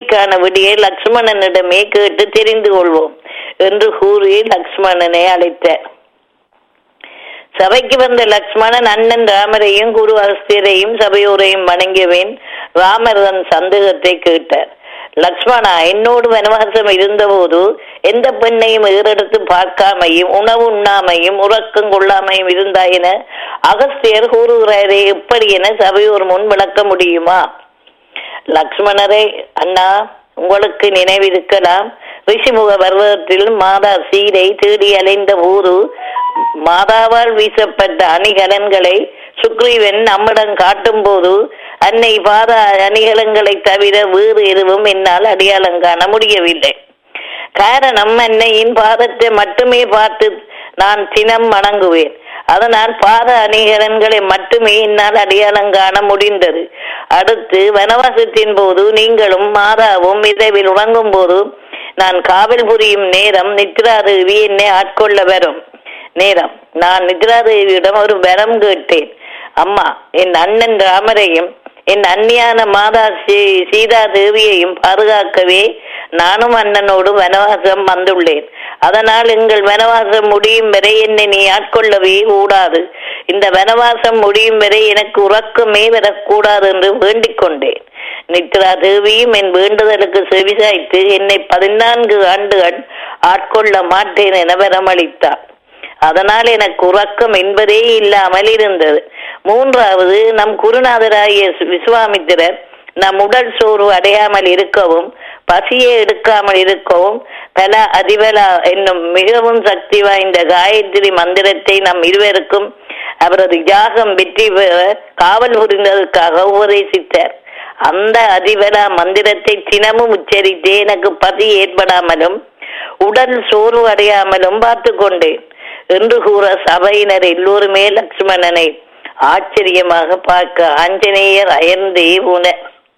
கேள்விக்கான விடியை லக்ஷ்மணனிடமே கேட்டு தெரிந்து கொள்வோம் என்று கூறி லக்ஷ்மணனை அழைத்தார் சபைக்கு வந்த லக்ஷ்மணன் அண்ணன் ராமரையும் குரு அகஸ்தியரையும் சபையோரையும் வணங்கியவேன் ராமர் தன் சந்தேகத்தை கேட்டார் லக்ஷ்மணா என்னோடு வனவாசம் இருந்தபோது எந்த பெண்ணையும் ஏறெடுத்து பார்க்காமையும் உணவு உண்ணாமையும் உறக்கம் கொள்ளாமையும் இருந்தாயின அகஸ்தியர் கூறுகிறாரே எப்படி என சபையோர் முன் விளக்க முடியுமா லக்ஷ்மணரே அண்ணா உங்களுக்கு நினைவிருக்கலாம் ரிஷிமுக பர்வதத்தில் மாதா சீரை தேடி அலைந்த போது மாதாவால் வீசப்பட்ட அணிகலன்களை சுக்ரீவன் நம்மிடம் காட்டும் போது அன்னை பாத அணிகலன்களை தவிர வேறு எதுவும் என்னால் அடையாளம் காண முடியவில்லை காரணம் அன்னையின் பாதத்தை மட்டுமே பார்த்து நான் தினம் வணங்குவேன் அதனால் பாத அணிகலன்களை மட்டுமே என்னால் அடையாளம் காண முடிந்தது அடுத்து வனவாசத்தின் போது நீங்களும் மாதாவும் இரவில் உறங்கும் போது நான் காவல் புரியும் நேரம் நித்ராதேவி என்னை ஆட்கொள்ள வரும் நேரம் நான் நித்ராதேவியிடம் ஒரு வரம் கேட்டேன் அம்மா என் அண்ணன் ராமரையும் என் அந்நியான மாதா சீ- சீதா தேவியையும் பாதுகாக்கவே நானும் அண்ணனோடு வனவாசம் வந்துள்ளேன் அதனால் எங்கள் வனவாசம் முடியும் வரை என்னை நீ ஆட்கொள்ளவே கூடாது இந்த வனவாசம் முடியும் வரை எனக்கு உறக்கமே வரக்கூடாது என்று வேண்டிக் கொண்டேன் நித்ரா தேவியும் என் வேண்டுதலுக்கு செவிசாய்த்து என்னை பதினான்கு ஆண்டுகள் ஆட்கொள்ள மாட்டேன் என வரமளித்தார் அதனால் எனக்கு உறக்கம் என்பதே இல்லாமல் இருந்தது மூன்றாவது நம் குருநாதராகிய விஸ்வாமித்திரர் நம் உடல் சோர்வு அடையாமல் இருக்கவும் பசியை எடுக்காமல் இருக்கவும் பல அதிபலா என்னும் மிகவும் சக்தி வாய்ந்த காயத்ரி மந்திரத்தை நம் இருவருக்கும் அவரது யாகம் வெற்றி பெற காவல் புரிந்ததற்காக உபதேசித்தார் அந்த அதிபலா மந்திரத்தை தினமும் உச்சரித்து எனக்கு பசி ஏற்படாமலும் உடல் சோர்வு அடையாமலும் பார்த்து கொண்டேன் என்று கூற சபையினர் எல்லோருமே லக்ஷ்மணனை ஆச்சரியமாக பார்க்க ஆஞ்சநேயர் அயர்ந்தே உண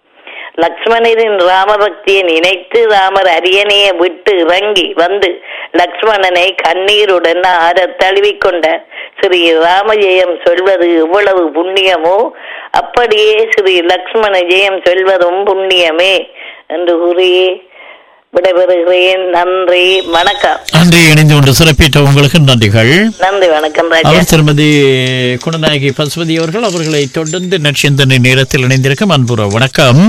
லக்ஷ்மணரின் ராமபக்தியை நினைத்து ராமர் அரியணையை விட்டு இறங்கி வந்து லக்ஷ்மணனை கண்ணீருடன் ஆற தழுவிக்கொண்டார் ஸ்ரீ ராம ஜெயம் சொல்வது எவ்வளவு புண்ணியமோ அப்படியே ஸ்ரீ லக்ஷ்மண ஜெயம் சொல்வதும் புண்ணியமே என்று கூறி விடைபெறுகிறேன் நன்றி வணக்கம் அன்றே இணைந்து கொண்டு சிறப்பித்த உங்களுக்கு நன்றிகள் நன்றி வணக்கம் ராஜா அவர் திருமதி குணநாயகி பசுபதி அவர்கள் அவர்களை தொடர்ந்து நற்சிந்தனை நேரத்தில் இணைந்திருக்கும் அன்புற வணக்கம்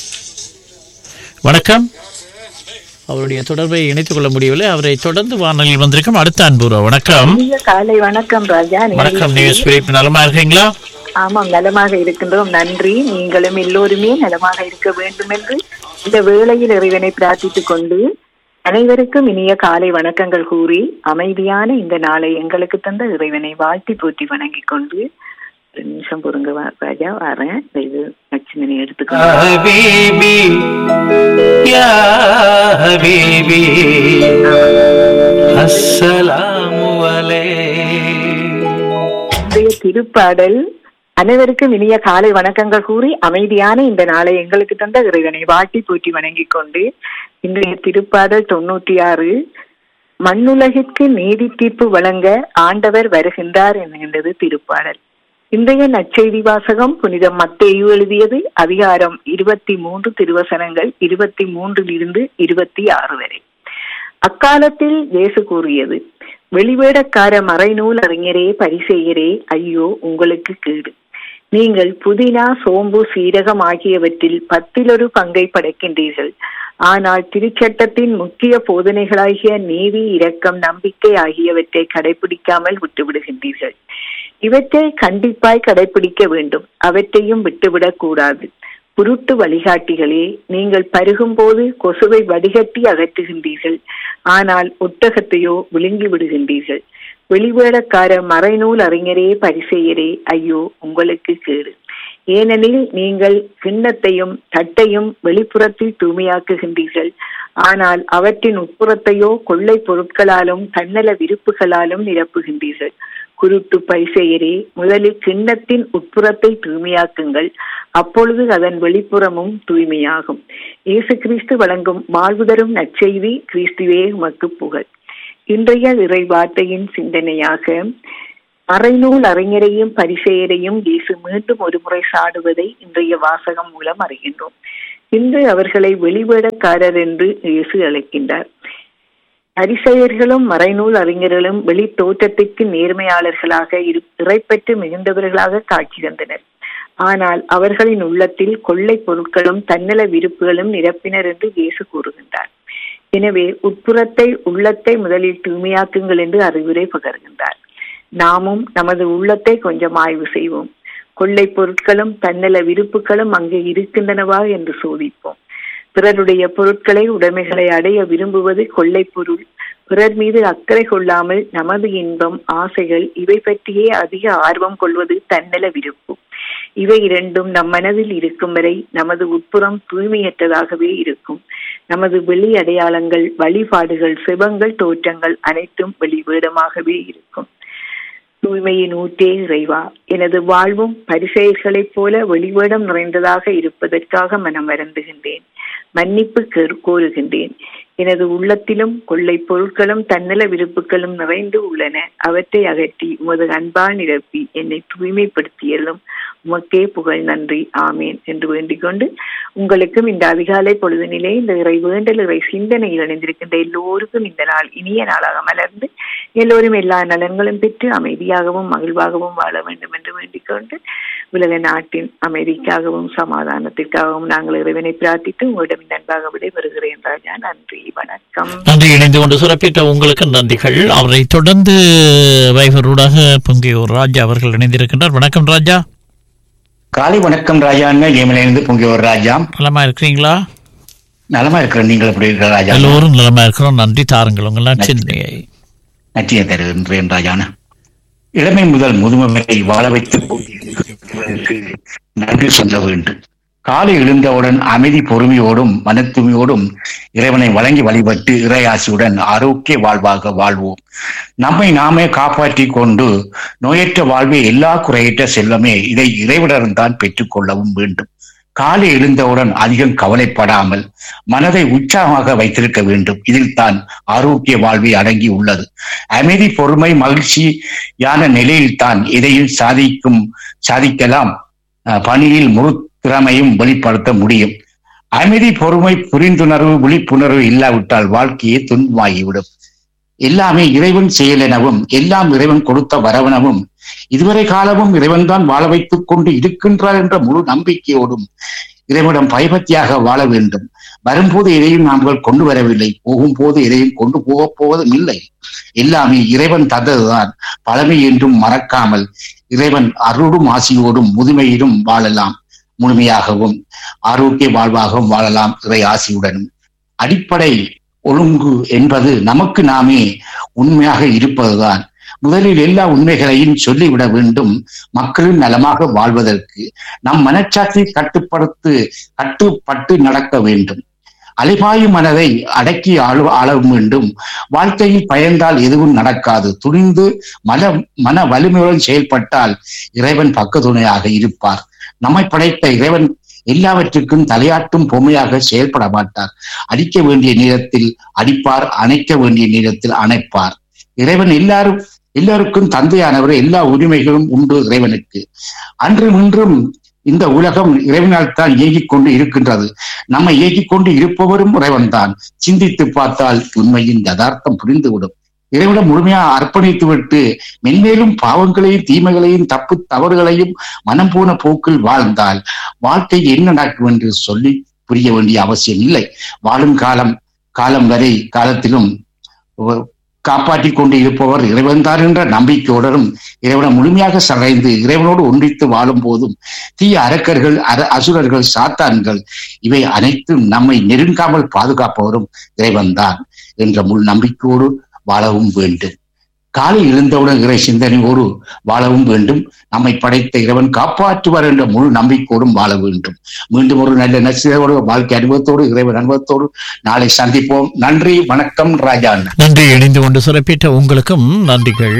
வணக்கம் அவருடைய தொடர்பை இணைத்துக் கொள்ள முடியவில்லை அவரை தொடர்ந்து வானொலியில் வந்திருக்கும் அடுத்த அன்புற வணக்கம் இனிய காலை வணக்கம் ராஜா வணக்கம் நீங்க ஸ்பிரிட் நலமா இருக்கீங்களா ஆமாம் நலமாக இருக்கின்றோம் நன்றி நீங்களும் எல்லோருமே நலமாக இருக்க வேண்டும் என்று இந்த வேளையில் இறைவனை பிரார்த்தித்துக் கொண்டு அனைவருக்கும் இனிய காலை வணக்கங்கள் கூறி அமைதியான இந்த நாளை எங்களுக்கு தந்த இறைவனை வாழ்த்தி போற்றி வணங்கிக் கொண்டு ஒரு நிமிஷம் பொறுங்க வா- ராஜா வரேன் இது லட்சுமணி எடுத்துக்கோ ஹபீபி யா ஹபீபி அஸ்ஸலாமு அலைக்கும் இன்றைய திருப்பாடல் அனைவருக்கும் இனிய காலை வணக்கங்கள் கூறி அமைதியான இந்த நாளை எங்களுக்கு தந்த இறைவனை வாட்டி போற்றி வணங்கிக் கொண்டு இன்றைய திருப்பாடல் தொண்ணூற்றி ஆறு மண்ணுலகிற்கு நீதி தீர்ப்பு வழங்க ஆண்டவர் வருகின்றார் என்கின்றது திருப்பாடல் இன்றைய நற்செய்தி வாசகம் புனித மத்தேயு எழுதியது அதிகாரம் இருபத்தி மூன்று திருவசனங்கள் இருபத்தி மூன்றில் இருந்து இருபத்தி ஆறு வரை அக்காலத்தில் இயேசு கூறியது வெளிவேடக்கார மறைநூல் அறிஞரே பரிசெயரே ஐயோ உங்களுக்கு கேடு நீங்கள் புதினா சோம்பு சீரகம் ஆகியவற்றில் பத்திலொரு பங்கை படைக்கின்றீர்கள் ஆனால் திருச்சட்டத்தின் முக்கிய போதனைகளாகிய நீதி இரக்கம் நம்பிக்கை ஆகியவற்றை கடைபிடிக்காமல் விட்டுவிடுகின்றீர்கள் இவற்றை கண்டிப்பாய் கடைபிடிக்க வேண்டும் அவற்றையும் விட்டுவிடக் கூடாது குருட்டு வழிகாட்டிகளே நீங்கள் பருகும்போது கொசுவை வடிகட்டி அகற்றுகின்றீர்கள் ஆனால் ஒட்டகத்தையோ விழுங்கி விடுகின்றீர்கள் வெளிவேடக்கார மறைநூல் அறிஞரே பரிசெயரே ஐயோ உங்களுக்கு கேடு ஏனெனில் நீங்கள் கிண்ணத்தையும் தட்டையும் வெளிப்புறத்தில் தூய்மையாக்குகின்றீர்கள் ஆனால் அவற்றின் உட்புறத்தையோ கொள்ளை பொருட்களாலும் தன்னல விருப்புகளாலும் நிரப்புகின்றீர்கள் குருட்டு பரிசெயரே முதலில் கிண்ணத்தின் உட்புறத்தை தூய்மையாக்குங்கள் அப்பொழுது அதன் வெளிப்புறமும் தூய்மையாகும் இயேசு கிறிஸ்து வழங்கும் வாழ்வு தரும் நற்செய்தி கிறிஸ்துவே உமக்கு புகழ் இன்றைய இறை வார்த்தையின் சிந்தனையாக மறைநூல் அறிஞரையும் பரிசெயரையும் இயேசு மீண்டும் ஒரு முறை சாடுவதை இன்றைய வாசகம் மூலம் அறிகின்றோம் இன்று அவர்களை வெளிவேடக்காரர் என்று இயேசு அழைக்கின்றார் பரிசெயர்களும் மறைநூல் அறிஞர்களும் வெளி தோற்றத்திற்கு நேர்மையாளர்களாக இரு- இறைப்பற்று மிகுந்தவர்களாக காட்சி தந்தனர் ஆனால் அவர்களின் உள்ளத்தில் கொள்ளை பொருட்களும் தன்னல விருப்புகளும் நிரப்பினர் என்று இயேசு கூறுகின்றார் எனவே உட்புறத்தை உள்ளத்தை முதலில் தூய்மையாக்குங்கள் என்று அறிவுரை பகர்கின்றார் நாமும் நமது உள்ளத்தை கொஞ்சம் ஆய்வு செய்வோம் கொள்ளை பொருட்களும் தன்னல விருப்புகளும் அங்கே இருக்கின்றனவா என்று சோதிப்போம் பிறருடைய பொருட்களை உடைமைகளை அடைய விரும்புவது கொள்ளை பொருள் பிறர் மீது அக்கறை கொள்ளாமல் நமது இன்பம் ஆசைகள் இவை பற்றியே அதிக ஆர்வம் கொள்வது தன்னல விருப்பு இவை இரண்டும் நம் மனதில் இருக்கும் வரை நமது உட்புறம் தூய்மையற்றதாகவே இருக்கும் நமது வெளி அடையாளங்கள் வழிபாடுகள் சிவங்கள் தோற்றங்கள் அனைத்தும் வெளிவேடமாகவே இருக்கும் தூய்மையின் ஊற்றே இறைவா எனது வாழ்வும் பரிசெயல்களைப் போல வெளிவேடம் நிறைந்ததாக இருப்பதற்காக மனம் வருந்துகின்றேன் மன்னிப்பு கேர்- கோருகின்றேன் எனது உள்ளத்திலும் கொள்ளை பொருட்களும் தன்னல விருப்புகளும் நிறைந்து உள்ளன அவற்றை அகற்றி உமது அன்பால் நிரப்பி என்னை தூய்மைப்படுத்தியலும் உமக்கே புகழ் நன்றி ஆமேன் என்று வேண்டிக் கொண்டு உங்களுக்கும் இந்த அதிகாலை பொழுதினிலே இந்த இறை வேண்டல் இறை சிந்தனையில் இணைந்திருக்கின்ற எல்லோருக்கும் இந்த நாள் இனிய நாளாக மலர்ந்து எல்லோரும் எல்லா நலன்களும் பெற்று அமைதியாகவும் மகிழ்வாகவும் வாழ வேண்டும் என்று வேண்டிக் கொண்டு உலக நாட்டின் அமைதிக்காகவும் சமாதானத்திற்காகவும் நாங்கள் இறைவனை பிரார்த்தித்து உங்களிடம் நன்பாக விடைபெறுகிறேன் ராஜா நன்றி வணக்கம் நன்றி இணைந்து கொண்டு சிறப்பித்த உங்களுக்கு நன்றிகள் அவரை தொடர்ந்து வைபரூடாக பொங்கியூர் ராஜா அவர்கள் இணைந்திருக்கின்றார் வணக்கம் ராஜா காலை வணக்கம் ராஜான்னு ஏமிலிருந்து பொங்கியோர் ராஜா நலமா இருக்கிறீங்களா நலமா இருக்கிற நீங்கள் எப்படி இருக்கிற ராஜா எல்லோரும் நலமா இருக்கிறோம் நன்றி தாருங்கள் உங்கள் நச்சிந்தையை நச்சியை தருகின்றேன் ராஜான இளமை முதல் முதுமை வரை வாழ வைத்து போட்டியிடுவதற்கு நன்றி சொல்ல வேண்டும் காலை எழுந்தவுடன் அமைதி பொறுமையோடும் மனத்துமையோடும் இறைவனை வழங்கி வழிபட்டு இறையாசியுடன் ஆரோக்கிய வாழ்வாக வாழ்வோம் நம்மை நாமே காப்பாற்றிக் கொண்டு நோயற்ற வாழ்வே எல்லா குறையற்ற செல்வமே இதை இறைவனிடம்தான் பெற்றுக்கொள்ளவும் வேண்டும் காலை எழுந்தவுடன் அதிகம் கவலைப்படாமல் மனதை உற்சாகமாக வைத்திருக்க வேண்டும் இதில் தான் ஆரோக்கிய வாழ்வே அடங்கி உள்ளது அமைதி பொறுமை மகிழ்ச்சியான நிலையில் தான் எதையும் சாதிக்கும் சாதிக்கலாம் அஹ், பணியில் முழு திறமையும் வெளிப்படுத்த முடியும் அமைதி பொறுமை புரிந்துணர்வு விழிப்புணர்வு இல்லாவிட்டால் வாழ்க்கையே துன்பமாகிவிடும் எல்லாமே இறைவன் செயலெனவும் எல்லாம் இறைவன் கொடுத்த வரவெனவும் இதுவரை காலமும் இறைவன் தான் வாழ வைத்துக் கொண்டு இருக்கின்றார் என்ற முழு நம்பிக்கையோடும் இறைவனிடம் பயபக்தியாக வாழ வேண்டும் வரும்போது எதையும் நாங்கள் கொண்டு வரவில்லை போகும்போது எதையும் கொண்டு போகப் போவதும் இல்லை எல்லாமே இறைவன் தந்ததுதான் பழமை என்றும் மறக்காமல் இறைவன் அருளும் ஆசியோடும் முதுமையிலும் வாழலாம் முழுமையாகவும் ஆரோக்கிய வாழ்வாகவும் வாழலாம் இறை ஆசியுடனும் அடிப்படை ஒழுங்கு என்பது நமக்கு நாமே உண்மையாக இருப்பதுதான் முதலில் எல்லா உண்மைகளையும் சொல்லிவிட வேண்டும் மக்களும் நலமாக வாழ்வதற்கு நம் மனச்சாட்சி கட்டுப்படுத்து கட்டுப்பட்டு நடக்க வேண்டும் அலைபாயும் மனதை அடக்கி ஆள ஆள வேண்டும் வாழ்க்கையில் பயந்தால் எதுவும் நடக்காது துணிந்து மன மன வலிமையுடன் செயல்பட்டால் இறைவன் பக்கத்துணையாக இருப்பார் நம்மை படைத்த இறைவன் எல்லாவற்றுக்கும் தலையாட்டும் பொம்மையாக செயல்பட மாட்டார் அடிக்க வேண்டிய நேரத்தில் அடிப்பார் அணைக்க வேண்டிய நேரத்தில் அணைப்பார் இறைவன் எல்லாரும் எல்லாருக்கும் தந்தையானவர் எல்லா உரிமைகளும் உண்டு இறைவனுக்கு அன்றும் இன்றும் இந்த உலகம் இறைவனால் தான் இயங்கிக் கொண்டு இருக்கின்றது நம்மை இயக்கிக் கொண்டு இருப்பவரும் இறைவன் தான் சிந்தித்து பார்த்தால் உண்மையின் யதார்த்தம் புரிந்துவிடும் இறைவனம் முழுமையாக அர்ப்பணித்து விட்டு மென்மேலும் பாவங்களையும் தீமைகளையும் தப்பு தவறுகளையும் மனம் போன போக்கில் வாழ்ந்தால் வாழ்க்கை என்ன நடக்கும் என்று சொல்லி புரிய வேண்டிய அவசியம் இல்லை வாழும் காலம் காலம் வரை காலத்திலும் காப்பாற்றிக் கொண்டு இருப்பவர் இறைவன்தான் என்ற நம்பிக்கையுடனும் இறைவனை முழுமையாக சரைந்து இறைவனோடு ஒன்றித்து வாழும் போதும் தீய அரக்கர்கள் அர அசுரர்கள் சாத்தான்கள் இவை அனைத்தும் நம்மை நெருங்காமல் பாதுகாப்பவரும் இறைவன்தான் என்ற முள் நம்பிக்கையோடு வாழவும் வேண்டும் காலை எழுந்தவுடன் இறை சிந்தனையோடு வாழவும் வேண்டும் நம்மை படைத்த இறைவன் காப்பாற்றுவார் என்ற முழு நம்பிக்கையோடும் வாழ வேண்டும் மீண்டும் ஒரு நல்ல நச்சியோடு வாழ்க்கை அனுபவத்தோடு இறைவன் அனுபவத்தோடு நாளை சந்திப்போம் நன்றி வணக்கம் ராஜா அண்ணா. நன்றி இணைந்து கொண்டு சிறப்பித்த உங்களுக்கும் நன்றிகள்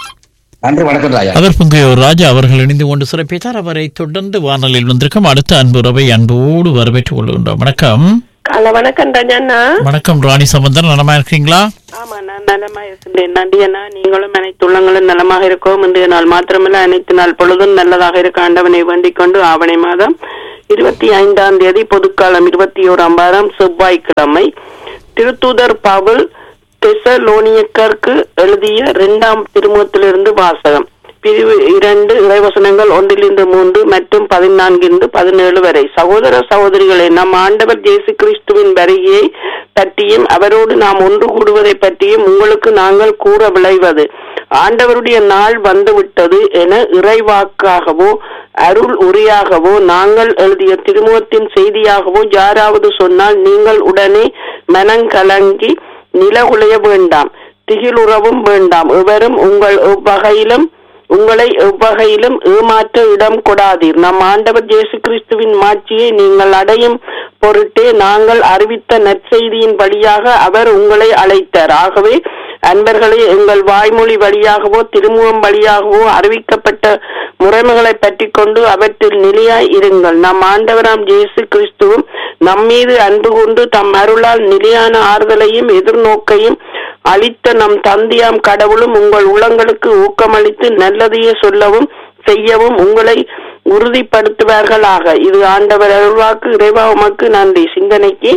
நன்றி வணக்கம் ராஜா அவர் பொங்கியோர் ராஜா அவர்கள் இணைந்து கொண்டு சிறப்பித்தார் அவரை தொடர்ந்து வானலில் வந்திருக்கும் அடுத்த அன்புறவை அன்போடு வரவேற்றுக் கொள்கின்றோம் வணக்கம் காலை வணக்கம் ரஜாண்ணா வணக்கம் ராணி சம்பந்தன் நலமா இருக்கீங்களா ஆமா நான் நலமா இருக்கின்றேன் நன்றி அண்ணா நீங்களும் அனைத்து உள்ளங்களும் நலமாக இருக்கோம் இன்றைய நாள் மாத்திரமல்ல அனைத்து நாள் பொழுதும் நல்லதாக இருக்க ஆண்டவனை வேண்டிக் கொண்டு ஆவணை மாதம் இருபத்தி ஐந்தாம் தேதி பொதுக்காலம் இருபத்தி ஓராம் வாரம் செவ்வாய்க்கிழமை திருத்தூதர் பவுல் தெசலோனியக்கருக்கு எழுதிய இரண்டாம் திருமுகத்திலிருந்து வாசகம் பிரிவு இரண்டு இறைவசனங்கள் ஒன்றிலிருந்து மூன்று மற்றும் பதினான்கிலிருந்து பதினேழு வரை சகோதர சகோதரிகளே நம் ஆண்டவர் இயேசு கிறிஸ்துவின் வருகையை பற்றியும் அவரோடு நாம் ஒன்று கூடுவதை பற்றியும் உங்களுக்கு நாங்கள் கூற விளைவது ஆண்டவருடைய நாள் வந்துவிட்டது என இறைவாக்காகவோ அருள் உரையாகவோ நாங்கள் எழுதிய திருமுகத்தின் செய்தியாகவோ யாராவது சொன்னால் நீங்கள் உடனே மனங்கலங்கி நிலகுலைய வேண்டாம் திகிலுறவும் வேண்டாம் எவரும் உங்கள் எவ்வகையிலும் உங்களை எவ்வகையிலும் ஏமாற்ற இடம் கொடாதீர் நம் ஆண்டவர் இயேசு கிறிஸ்துவின் மாட்சியை நீங்கள் அடையும் பொருட்டே நாங்கள் அறிவித்த நற்செய்தியின் வழியாக அவர் உங்களை அழைத்தார் ஆகவே அன்பர்களே எங்கள் வாய்மொழி வழியாகவோ திருமுகம் வழியாகவோ அறிவிக்கப்பட்ட முறைமைகளை பற்றி கொண்டு அவற்றில் நிலையாய் இருங்கள் நம் ஆண்டவராம் இயேசு கிறிஸ்துவும் நம்மீது அன்பு கொண்டு தம் அருளால் நிலையான ஆறுதலையும் எதிர்நோக்கையும் அளித்த நம் தந்தையாம் கடவுளும் உங்கள் உள்ளங்களுக்கு ஊக்கமளித்து நல்லதையே சொல்லவும் செய்யவும் உங்களை உறுதிப்படுத்துவார்களாக இது ஆண்டவர் அருள்வாக்கு இறைவா உமக்கு நன்றி சிந்தனைக்கு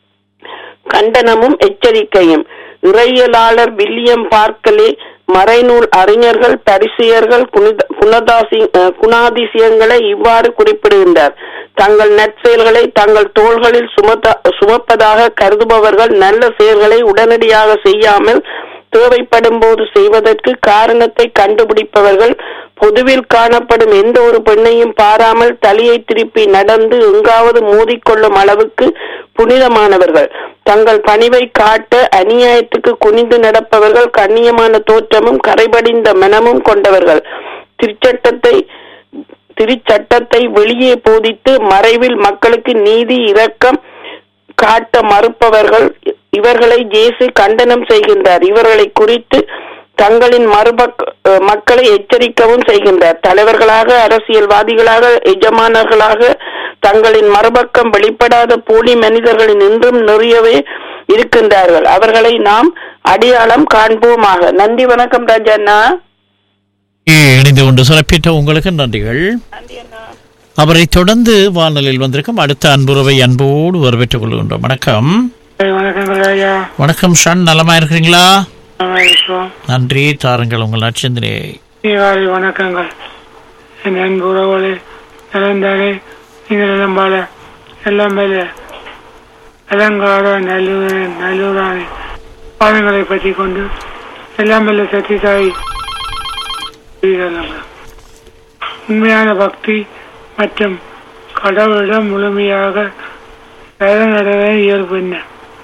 கண்டனமும் எச்சரிக்கையும் இறையியலாளர் வில்லியம் பார்க்கலே மறைநூல் அறிஞர்கள் பரிசியர்கள் புனித- குணதாசி அஹ், குணாதிசயங்களை இவ்வாறு குறிப்பிடுகின்றார் தங்கள் நற்செயல்களை தங்கள் தோள்களில் சுமத்த சுமப்பதாக கருதுபவர்கள் நல்ல செயல்களை உடனடியாக செய்யாமல் தேவைப்படும் போது செய்வதற்கு காரணத்தை கண்டுபிடிப்பவர்கள் பொதுவில் காணப்படும் எந்த ஒரு பெண்ணையும் பாராமல் தலையை திருப்பி நடந்து எங்காவது மோதிக்கொள்ளும் அளவுக்கு புனிதமானவர்கள் தங்கள் பணிவை காட்ட அநியாயத்துக்கு குனிந்து நடப்பவர்கள் கண்ணியமான தோற்றமும் கரைபடிந்த மனமும் கொண்டவர்கள் திருச்சட்டத்தை திருச்சட்டத்தை வெளியே போதித்து மறைவில் மக்களுக்கு நீதி இரக்கம் காட்ட மறுப்பவர்கள் இவர்களை இயேசு கண்டனம் செய்கின்றார் இவர்களை குறித்து தங்களின் மறுபக்க அஹ் மக்களை எச்சரிக்கவும் செய்கின்றார் தலைவர்களாக அரசியல்வாதிகளாக எஜமானர்களாக தங்களின் மறுபக்கம் வெளிப்படாத போலி மனிதர்களின் இன்றும் நிறையவே இருக்கின்றார்கள் அவர்களை நாம் அடையாளம் காண்போமாக நன்றி வணக்கம் ராஜண்ணா இணைந்து கொண்டு சிறப்பித்த உங்களுக்கு நன்றிகள் அவரை தொடர்ந்து வானொலியில் வந்திருக்கும் அடுத்த அன்புறவை அன்போடு வரவேற்றுக் கொள்கின்றோம் வணக்கம் வணக்கங்கள் ஐயா வணக்கம் ஷன் நலமா இருக்கிறீங்களா வணக்கம் நன்றி தாருங்கள் உங்கள் நட்சத்திரே தீபாவளி வணக்கங்கள் என் அன்பு உறவுகளே நலந்தானே நீங்கள் நலம்பால எல்லாம் மேல அலங்கார நல்லூர் நல்லூரானே பாதங்களை பற்றி கொண்டு எல்லாம் மேல சக்தி தாய் உண்மையான பக்தி மற்றும் கடவுளிடம் முழுமையாக சரணடைய இயல்பு என்ன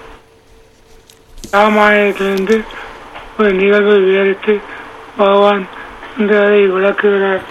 ராமாயணத்திலிருந்து ஒரு நிகழ்வை விவரித்து பகவான் இன்று அதை விளக்குகிறார்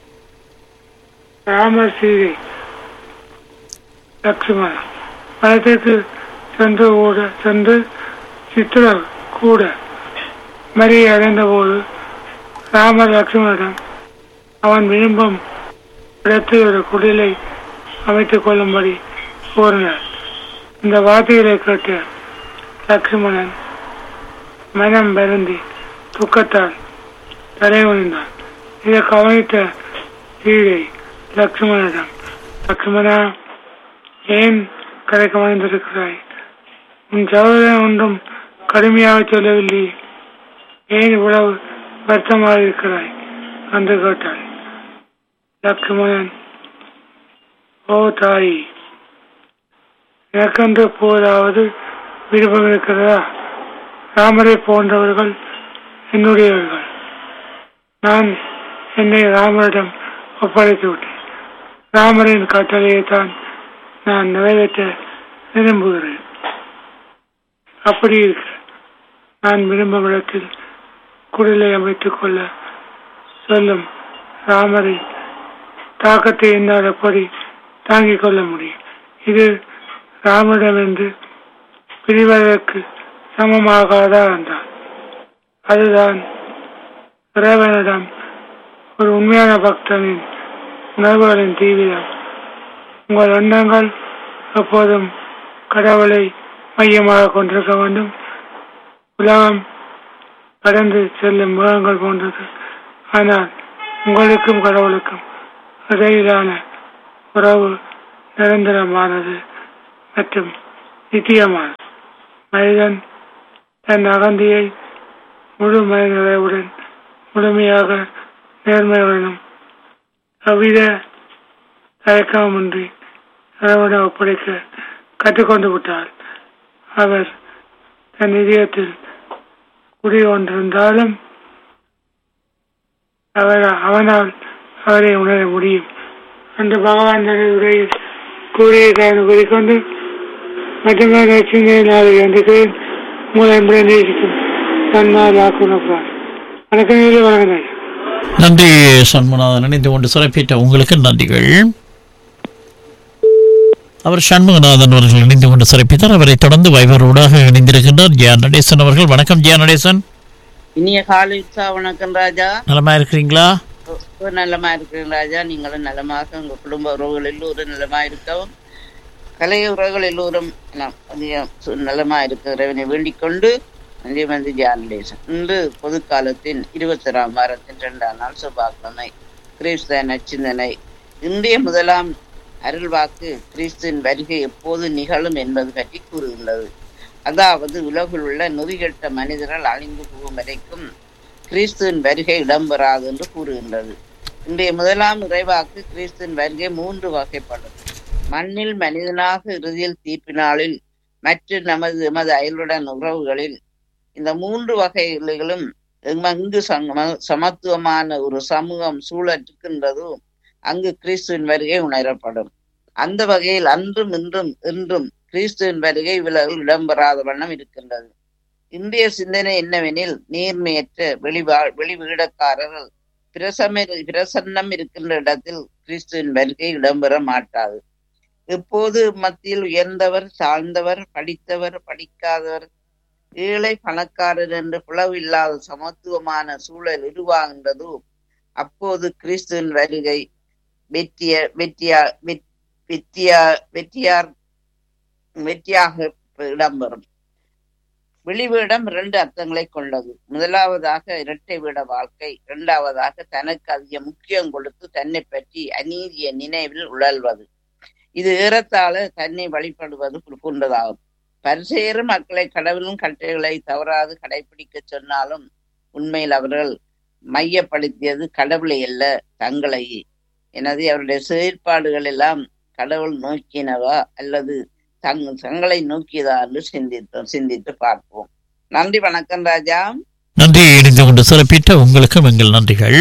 ராமர் சீதை லக்ஷ்மணன் வனத்திற்கு சென்று கூட சென்று சித்திர கூட மறியை அடைந்த போது ராமர் லக்ஷ்மணனிடம் அவன் விரும்பும் இடத்தில் ஒரு குடிலை அமைத்துக் கொள்ளும்படி கூறினார் இந்த வார்த்தைகளை கேட்டு லக்ஷ்மணன் மனம் வருந்தி துக்கத்தால் தலைவணிந்தான் இதை கவனித்த சீதை லக்ஷ்மணனிடம் லக்ஷ்மணா ஏன் கரைக்க மறைந்திருக்கிறாய் உன் சகோதரன் ஒன்றும் கடுமையாக சொல்லவில்லை ஏன் இவ்வளவு வருத்தமாக இருக்கிறாய் என்று கேட்டாள் லக்ஷ்மணன் ஓ தாய் எனக்கென்று போதாவது விருப்பம் இருக்கிறதா ராமரை போன்றவர்கள் என்னுடையவர்கள் நான் என்னை ராமரிடம் ஒப்படைத்து விட்டேன் ராமரின் கட்டளையை தான் நான் நிறைவேற்ற விரும்புகிறேன் அப்படி இருக்க நான் விரும்பும் இடத்தில் குடிலை அமைத்துக் கொள்ள சொல்லும் ராமரின் தாக்கத்தை என்னால் எப்படி தாங்கிக் கொள்ள முடியும் இது ராமரிடமிருந்து பிரிவதற்கு சமமாகாதா என்றார் அதுதான் இறைவனிடம் ஒரு உண்மையான பக்தனின் உணர்வுகளின் தீவிரம் உங்கள் எண்ணங்கள் எப்போதும் கடவுளை மையமாக கொண்டிருக்க வேண்டும் உலகம் கடந்து செல்லும் மிருகங்கள் போன்றது ஆனால் உங்களுக்கும் கடவுளுக்கும் இடையிலான உறவு நிரந்தரமானது மற்றும் நித்தியமானது மனிதன் தன் அகந்தியை முழு மனிதனுடன் முழுமையாக நேர்மையுடனும் அவ்வித தயக்கமின்றி இறைவனை ஒப்படைக்க கற்றுக்கொண்டு விட்டால் அவர் தன் இதயத்தில் குடி கொண்டிருந்தாலும் அவர் அவனால் அவரை உணர முடியும் என்று பகவான் தனது உரையில் கூறியிருக்கார் கூறிக்கொண்டு மட்டுமே சிந்தனை நாளை அன்றைக்கிறேன் மூலம் நேசிக்கும் தன்னால் ஆக்குனப்பார் வணக்கம் நேயர்களே, வணக்கம் நேயர்களே. நன்றி சண்முகநாதன் இணைந்து கொண்டு சிறப்பித்த உங்களுக்கு நன்றிகள் அவர் சண்முகநாதன் அவர்கள் இணைந்து கொண்டு சிறப்பித்தார் அவரை தொடர்ந்து வைபரோடாக இணைந்திருக்கின்றார் ஜியா நடேசன் அவர்கள் வணக்கம் ஜியா நடேசன் இனிய காலை உற்சா வணக்கம் ராஜா நலமா இருக்கிறீங்களா ஒ- ஒரு நலமா இருக்கிறேன் ராஜா நீங்களும் நலமாக உங்க குடும்ப உறவுகள் எல்லோரும் நலமா இருக்கவும் கலை உறவுகள் எல்லோரும் நலம் அதிகம் சு- நலமா இருக்கிறவனை வேண்டிக் கொண்டு நன்றி வந்து ஜானடேசன் இன்று பொது காலத்தின் இருபத்தொராம் வாரத்தின் இரண்டாம் நாள் செவ்வாய்க்கிழமை கிறிஸ்த நச்சிந்தனை இன்றைய முதலாம் அருள்வாக்கு கிறிஸ்துவின் வருகை எப்போது நிகழும் என்பது பற்றி கூறுகின்றது அதாவது உலகில் உள்ள நெறிகெட்ட மனிதர்கள் அழிந்து போகும் வரைக்கும் கிறிஸ்துவின் வருகை இடம்பெறாது என்று கூறுகின்றது இன்றைய முதலாம் இறைவாக்கு கிறிஸ்துவின் வருகை மூன்று வகைப்படும் மண்ணில் மனிதனாக இறுதியில் தீப்பினாலில் மற்ற நமது எமது அயலுடன் உறவுகளில் இந்த மூன்று வகைகளிலும் எங்கு சம- சமத்துவமான ஒரு சமூகம் சூழற்றுக்கின்றதோ அங்கு கிறிஸ்துவின் வருகை உணரப்படும் அந்த வகையில் அன்றும் இன்றும் என்றும் கிறிஸ்துவின் வருகை விலகில் இடம்பெறாத வண்ணம் இருக்கின்றது இந்திய சிந்தனை என்னவெனில் நேர்மையற்ற வெளிவா வெளிவீடக்காரர்கள் பிரசம பிரசன்னம் இருக்கின்ற இடத்தில் கிறிஸ்துவின் வருகை இடம்பெற மாட்டாது எப்போது மத்தியில் உயர்ந்தவர் தாழ்ந்தவர் படித்தவர் படிக்காதவர் ஏழை பணக்காரர் என்று பிளவு இல்லாத சமத்துவமான சூழல் உருவாகின்றதோ அப்போது கிறிஸ்துவின் வருகை வெற்றிய வெற்றியா வெ- வெற்றியா வெற்றியார் வெற்றியாக இடம்பெறும் வெளிவீடம் இரண்டு அர்த்தங்களை கொண்டது முதலாவதாக இரட்டை வீட வாழ்க்கை இரண்டாவதாக தனக்கு அதிக முக்கியம் கொடுத்து தன்னை பற்றி அநீதிய நினைவில் உழல்வது இது ஏறத்தாழ தன்னை வழிபடுவது போன்றதாகும் பரிசேறு மக்களை கடவுளின் கட்டளைகளை தவறாது கடைபிடிக்க சொன்னாலும் உண்மையில் அவர்கள் மையப்படுத்தியது கடவுளை அல்ல தங்களையே எனவே அவருடைய செயற்பாடுகள் எல்லாம் கடவுள் நோக்கினவா அல்லது தங் தங்களை நோக்கியதா என்று சிந்தித்தோம் சிந்தித்து பார்ப்போம் நன்றி வணக்கம் ராஜா நன்றி இணைந்து கொண்டு சிறப்பித்த உங்களுக்கும் எங்கள் நன்றிகள்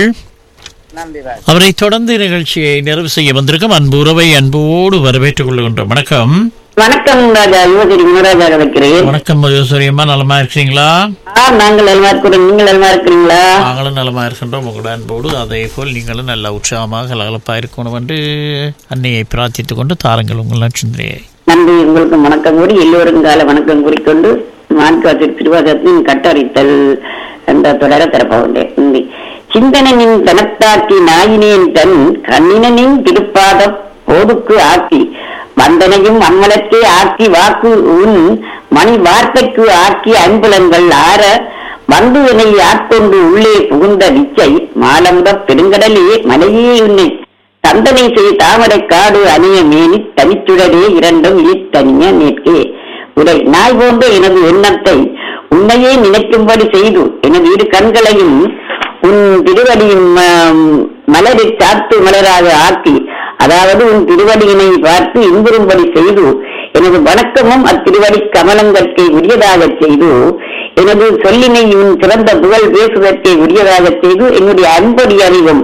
நன்றி ராஜா அவரை தொடர்ந்து நிகழ்ச்சியை நிறைவு செய்ய வந்திருக்கும் அன்பு உறவை அன்போடு வரவேற்றுக் கொள்கின்றோம் வணக்கம் வணக்கம் ராஜா யுவகிரி குணராஜா கிடைக்கிறேன் வணக்கம் மகேஸ்வரியம்மா நலமா இருக்கிறீங்களா ஆ நாங்கள் நலமா இருக்கிறோம் நீங்கள் நலமா இருக்கிறீங்களா நாங்களும் நலமா இருக்கின்றோம் உங்களோட அன்போடு அதே போல் நீங்களும் நல்ல உற்சாகமாக கலகலப்பாக இருக்கணும் என்று அன்னையை பிரார்த்தித்துக் கொண்டு தாருங்கள் உங்கள் நட்சத்திரையை நன்றி உங்களுக்கு வணக்கம் கூறி எல்லோருக்கும் கால வணக்கம் கூறிக்கொண்டு மான்காட்டு திருவாதத்தின் கட்டறித்தல் என்ற தொடர திறப்பவுண்டேன் நன்றி சிந்தனனின் தனத்தாக்கி நாயினேன் தன் கண்ணினனின் திருப்பாத போதுக்கு ஆக்கி வந்தனையும் அம்மலத்தே ஆக்கி வாக்கு உன் மணி வார்த்தைக்கு ஆக்கி அன்புலன்கள் ஆற வந்து என்னை ஆட்கொண்டு உள்ளே புகுந்த விச்சை மாலமுட பெருங்கடலே மலையே உன்னை தந்தனை செய் தாமரை காடு அணிய மேனி தனிச்சுடரே இரண்டும் இழித்தனிய நேர்க்கே உடை நாய் போன்ற எனது எண்ணத்தை உன்னையே நினைக்கும்படி செய்து எனது இரு கண்களையும் உன் திருவடியின் ம- மலரில் சாத்து மலராக ஆக்கி அதாவது உன் திருவடியினை பார்த்து இன்புறும்படி செய்து எனது வணக்கமும் அத்திருவடி கமலங்கற்கை உரியதாகச் செய்து எனது சொல்லினை உன் சிறந்த புகழ் பேசுவதற்கே உரியதாகச் செய்து என்னுடைய அன்படி அறிவும்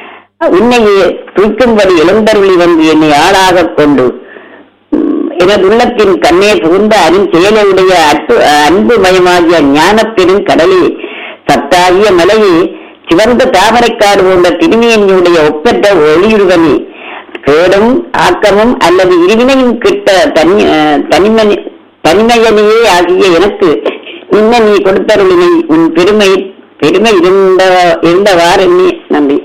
உன்னையே தூக்கும்படி எழுந்தருளி வந்து என்னை ஆளாகக் கொண்டு உம், எனது உள்ளத்தின் கண்ணே புகுந்த அருண் செயலுடைய அற்பு அன்பு மயமாகிய ஞானப் பெரும் கடலே சத்தாகிய மலையே சிவந்த தாமரைக்காடு போன்ற திருமேனியுடைய ஒப்பற்ற ஒளியுருவனே கேடும் ஆக்கமும் அல்லது இருவினையும் கிட்ட தனி அஹ், தனிமனி தனிமையனையே ஆகிய எனக்கு இன்ன நீ கொடுத்தருளினை உன் பெருமை பெருமை இருந்த இருந்தவாறு நீ நன்றி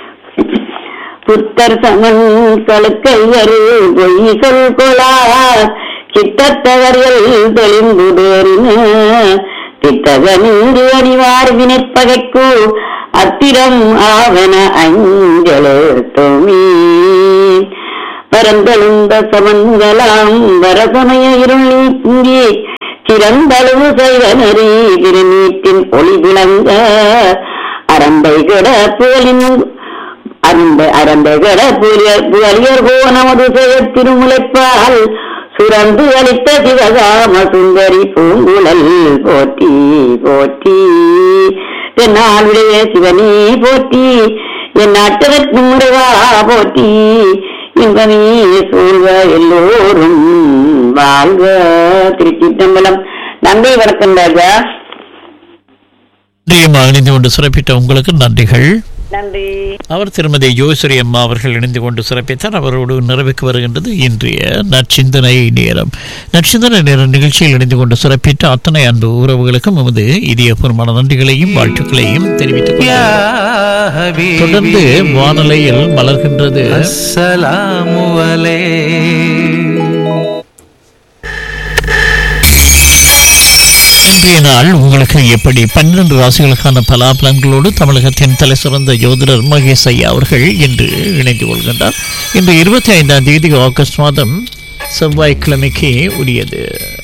புத்தர் சமன் கழுக்கையரு பொய் சொல் கொளார் சித்தத்தவர்கள் தெளிந்துடேறின தித்தக நீரு அறிவார் வினைப்பகைக்கு அத்திரம் ஆவன அஞ்சலோர்த்தோமே பரந்தெழுந்த சமன்களாம் வரசமய இருள் நீங்கி சிறந்தளவு செய்த நெறி திருநீட்டின் ஒளி விளங்க அரம்பை கிட போலின் அந்த அரந்த கட புலியர் போ நமது செயற் திருமுலைப்பால் சுரந்து அளித்த சிவகாம சுந்தரி பூங்குழல் போற்றி போற்றி தென்னாளுடைய சிவனே போற்றி என் நாட்டதற்கு முறைவா போற்றி இன்பமே சூழ்க எல்லோரும் வாழ்க திருச்சிற்றம்பலம் நன்றி வணக்கம் ராஜா நிச்சயமாக இணைந்து கொண்டு சிறப்பித்த உங்களுக்கு நன்றிகள் நன்றி அவர் திருமதி யோசரி அம்மா அவர்கள் இணைந்து கொண்டு சிறப்பித்தார் அவரோடு நிறைவுக்கு வருகின்றது இன்றைய நற்சிந்தனை நேரம் நற்சிந்தனை நேர நிகழ்ச்சியில் இணைந்து கொண்டு சிறப்பித்த அத்தனை அன்பு உறவுகளுக்கும் எமது இதயபூர்வமான நன்றிகளையும் வாழ்த்துக்களையும் தெரிவித்துக் கொள்கிறேன். தொடர்ந்து வானலையில் மலர்கின்றது அஸ்ஸலாமு இன்றைய நாள் உங்களுக்கு எப்படி பன்னிரண்டு ராசிகளுக்கான பலாபலன்களோடு தமிழகத்தின் தலை சிறந்த ஜோதிடர் மகேஷ் ஐயா அவர்கள் இன்று இணைந்து கொள்கின்றார் இன்று இருபத்தி ஐந்தாம் தேதி ஆகஸ்ட் மாதம் செவ்வாய்க்கிழமைக்கு உரியது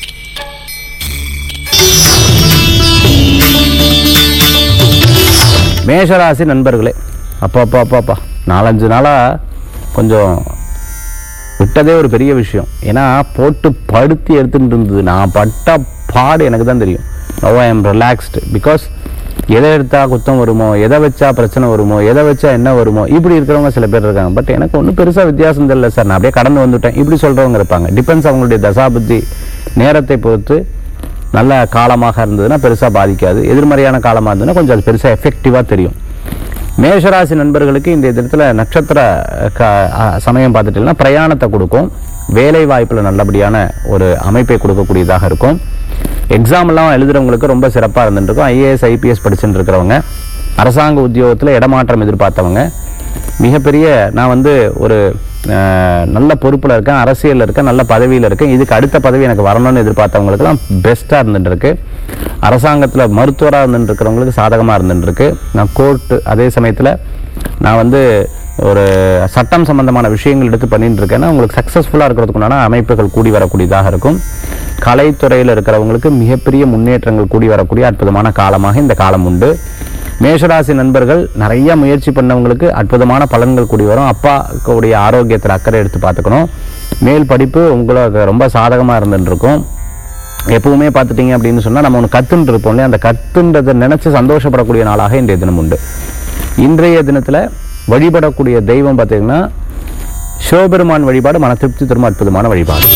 மேஷராசி நண்பர்களே அப்பா அப்பா அப்பா அப்பா நாலஞ்சு நாளாக கொஞ்சம் விட்டதே ஒரு பெரிய விஷயம் ஏன்னா போட்டு படுத்தி எடுத்துட்டு இருந்தது நான் பட்ட பாடு எனக்கு தான் தெரியும் no I am relaxed because எதை எடுத்தா குத்தம் வருமோ எதை வச்சா பிரச்சனை வருமோ எதை வச்சா என்ன வருமோ இப்படி இருக்கிறவங்க சில பேர் இருக்காங்க பட் எனக்கு ஒன்றும் பெருசாக வித்தியாசம் தெரியல சார் நான் அப்படியே கடந்து வந்துட்டேன் இப்படி சொல்கிறவங்க இருப்பாங்க டிபெண்ட்ஸ் அவங்களுடைய தசாபுத்தி நேரத்தை பொறுத்து நல்ல காலமாக இருந்ததுன்னா பெருசாக பாதிக்காது எதிர்மறையான காலமாக இருந்ததுன்னா கொஞ்சம் அது பெருசாக எஃபெக்டிவாக தெரியும் மேஷராசி நண்பர்களுக்கு இந்த இடத்துல நட்சத்திர க அ- சமயம் பார்த்துட்டீங்கன்னா பிரயாணத்தை கொடுக்கும் வேலை வாய்ப்பில் நல்லபடியான ஒரு அமைப்பை கொடுக்கக்கூடியதாக இருக்கும் எக்ஸாம்லாம் எழுதுறவங்களுக்கு ரொம்ப சிறப்பாக இருந்துருக்கும் ஐஏஎஸ் ஐபிஎஸ் படிச்சுட்டு இருக்கிறவங்க அரசாங்க உத்தியோகத்தில் இடமாற்றம் எதிர்பார்த்தவங்க மிகப்பெரிய நான் வந்து ஒரு அஹ், நல்ல பொறுப்பில் இருக்கேன் அரசியலில் இருக்கேன் நல்ல பதவியில் இருக்கேன் இதுக்கு அடுத்த பதவி எனக்கு வரணும்னு எதிர்பார்த்தவங்களுக்குலாம் பெஸ்ட்டாக இருந்துட்டு இருக்கு அரசாங்கத்தில் மருத்துவராக இருந்துட்டு இருக்கிறவங்களுக்கு சாதகமாக இருந்துட்டு இருக்கு நான் கோர்ட்டு அதே சமயத்தில் நான் வந்து ஒரு சட்டம் சம்பந்தமான விஷயங்கள் எடுத்து பண்ணிட்டு இருக்கேன்னா உங்களுக்கு சக்ஸஸ்ஃபுல்லாக இருக்கிறதுக்குண்டான அமைப்புகள் கூடி வரக்கூடியதாக இருக்கும் கலைத்துறையில் இருக்கிறவங்களுக்கு மிகப்பெரிய முன்னேற்றங்கள் கூடி வரக்கூடிய அற்புதமான காலமாக இந்த காலம் உண்டு மேஷராசி நண்பர்கள் நிறைய முயற்சி பண்ணவங்களுக்கு அற்புதமான பலன்கள் கூடி வரும் அப்பாவுடைய ஆரோக்கியத்தில் அக்கறை எடுத்து பார்த்துக்கணும் மேல் படிப்பு உங்களுக்கு ரொம்ப சாதகமாக இருந்துட்டு இருக்கும் எப்பவுமே பார்த்துட்டீங்க அப்படின்னு சொன்னால் நம்ம ஒன்று கத்துன்னு இருப்போம் இல்லையா அந்த கத்துன்றதை நினைச்சு சந்தோஷப்படக்கூடிய நாளாக இன்றைய தினம் உண்டு இன்றைய தினத்தில் வழிபடக்கூடிய தெய்வம் பார்த்தீங்கன்னா சிவபெருமான் வழிபாடு மன திருப்தி தரும் அற்புதமான வழிபாடு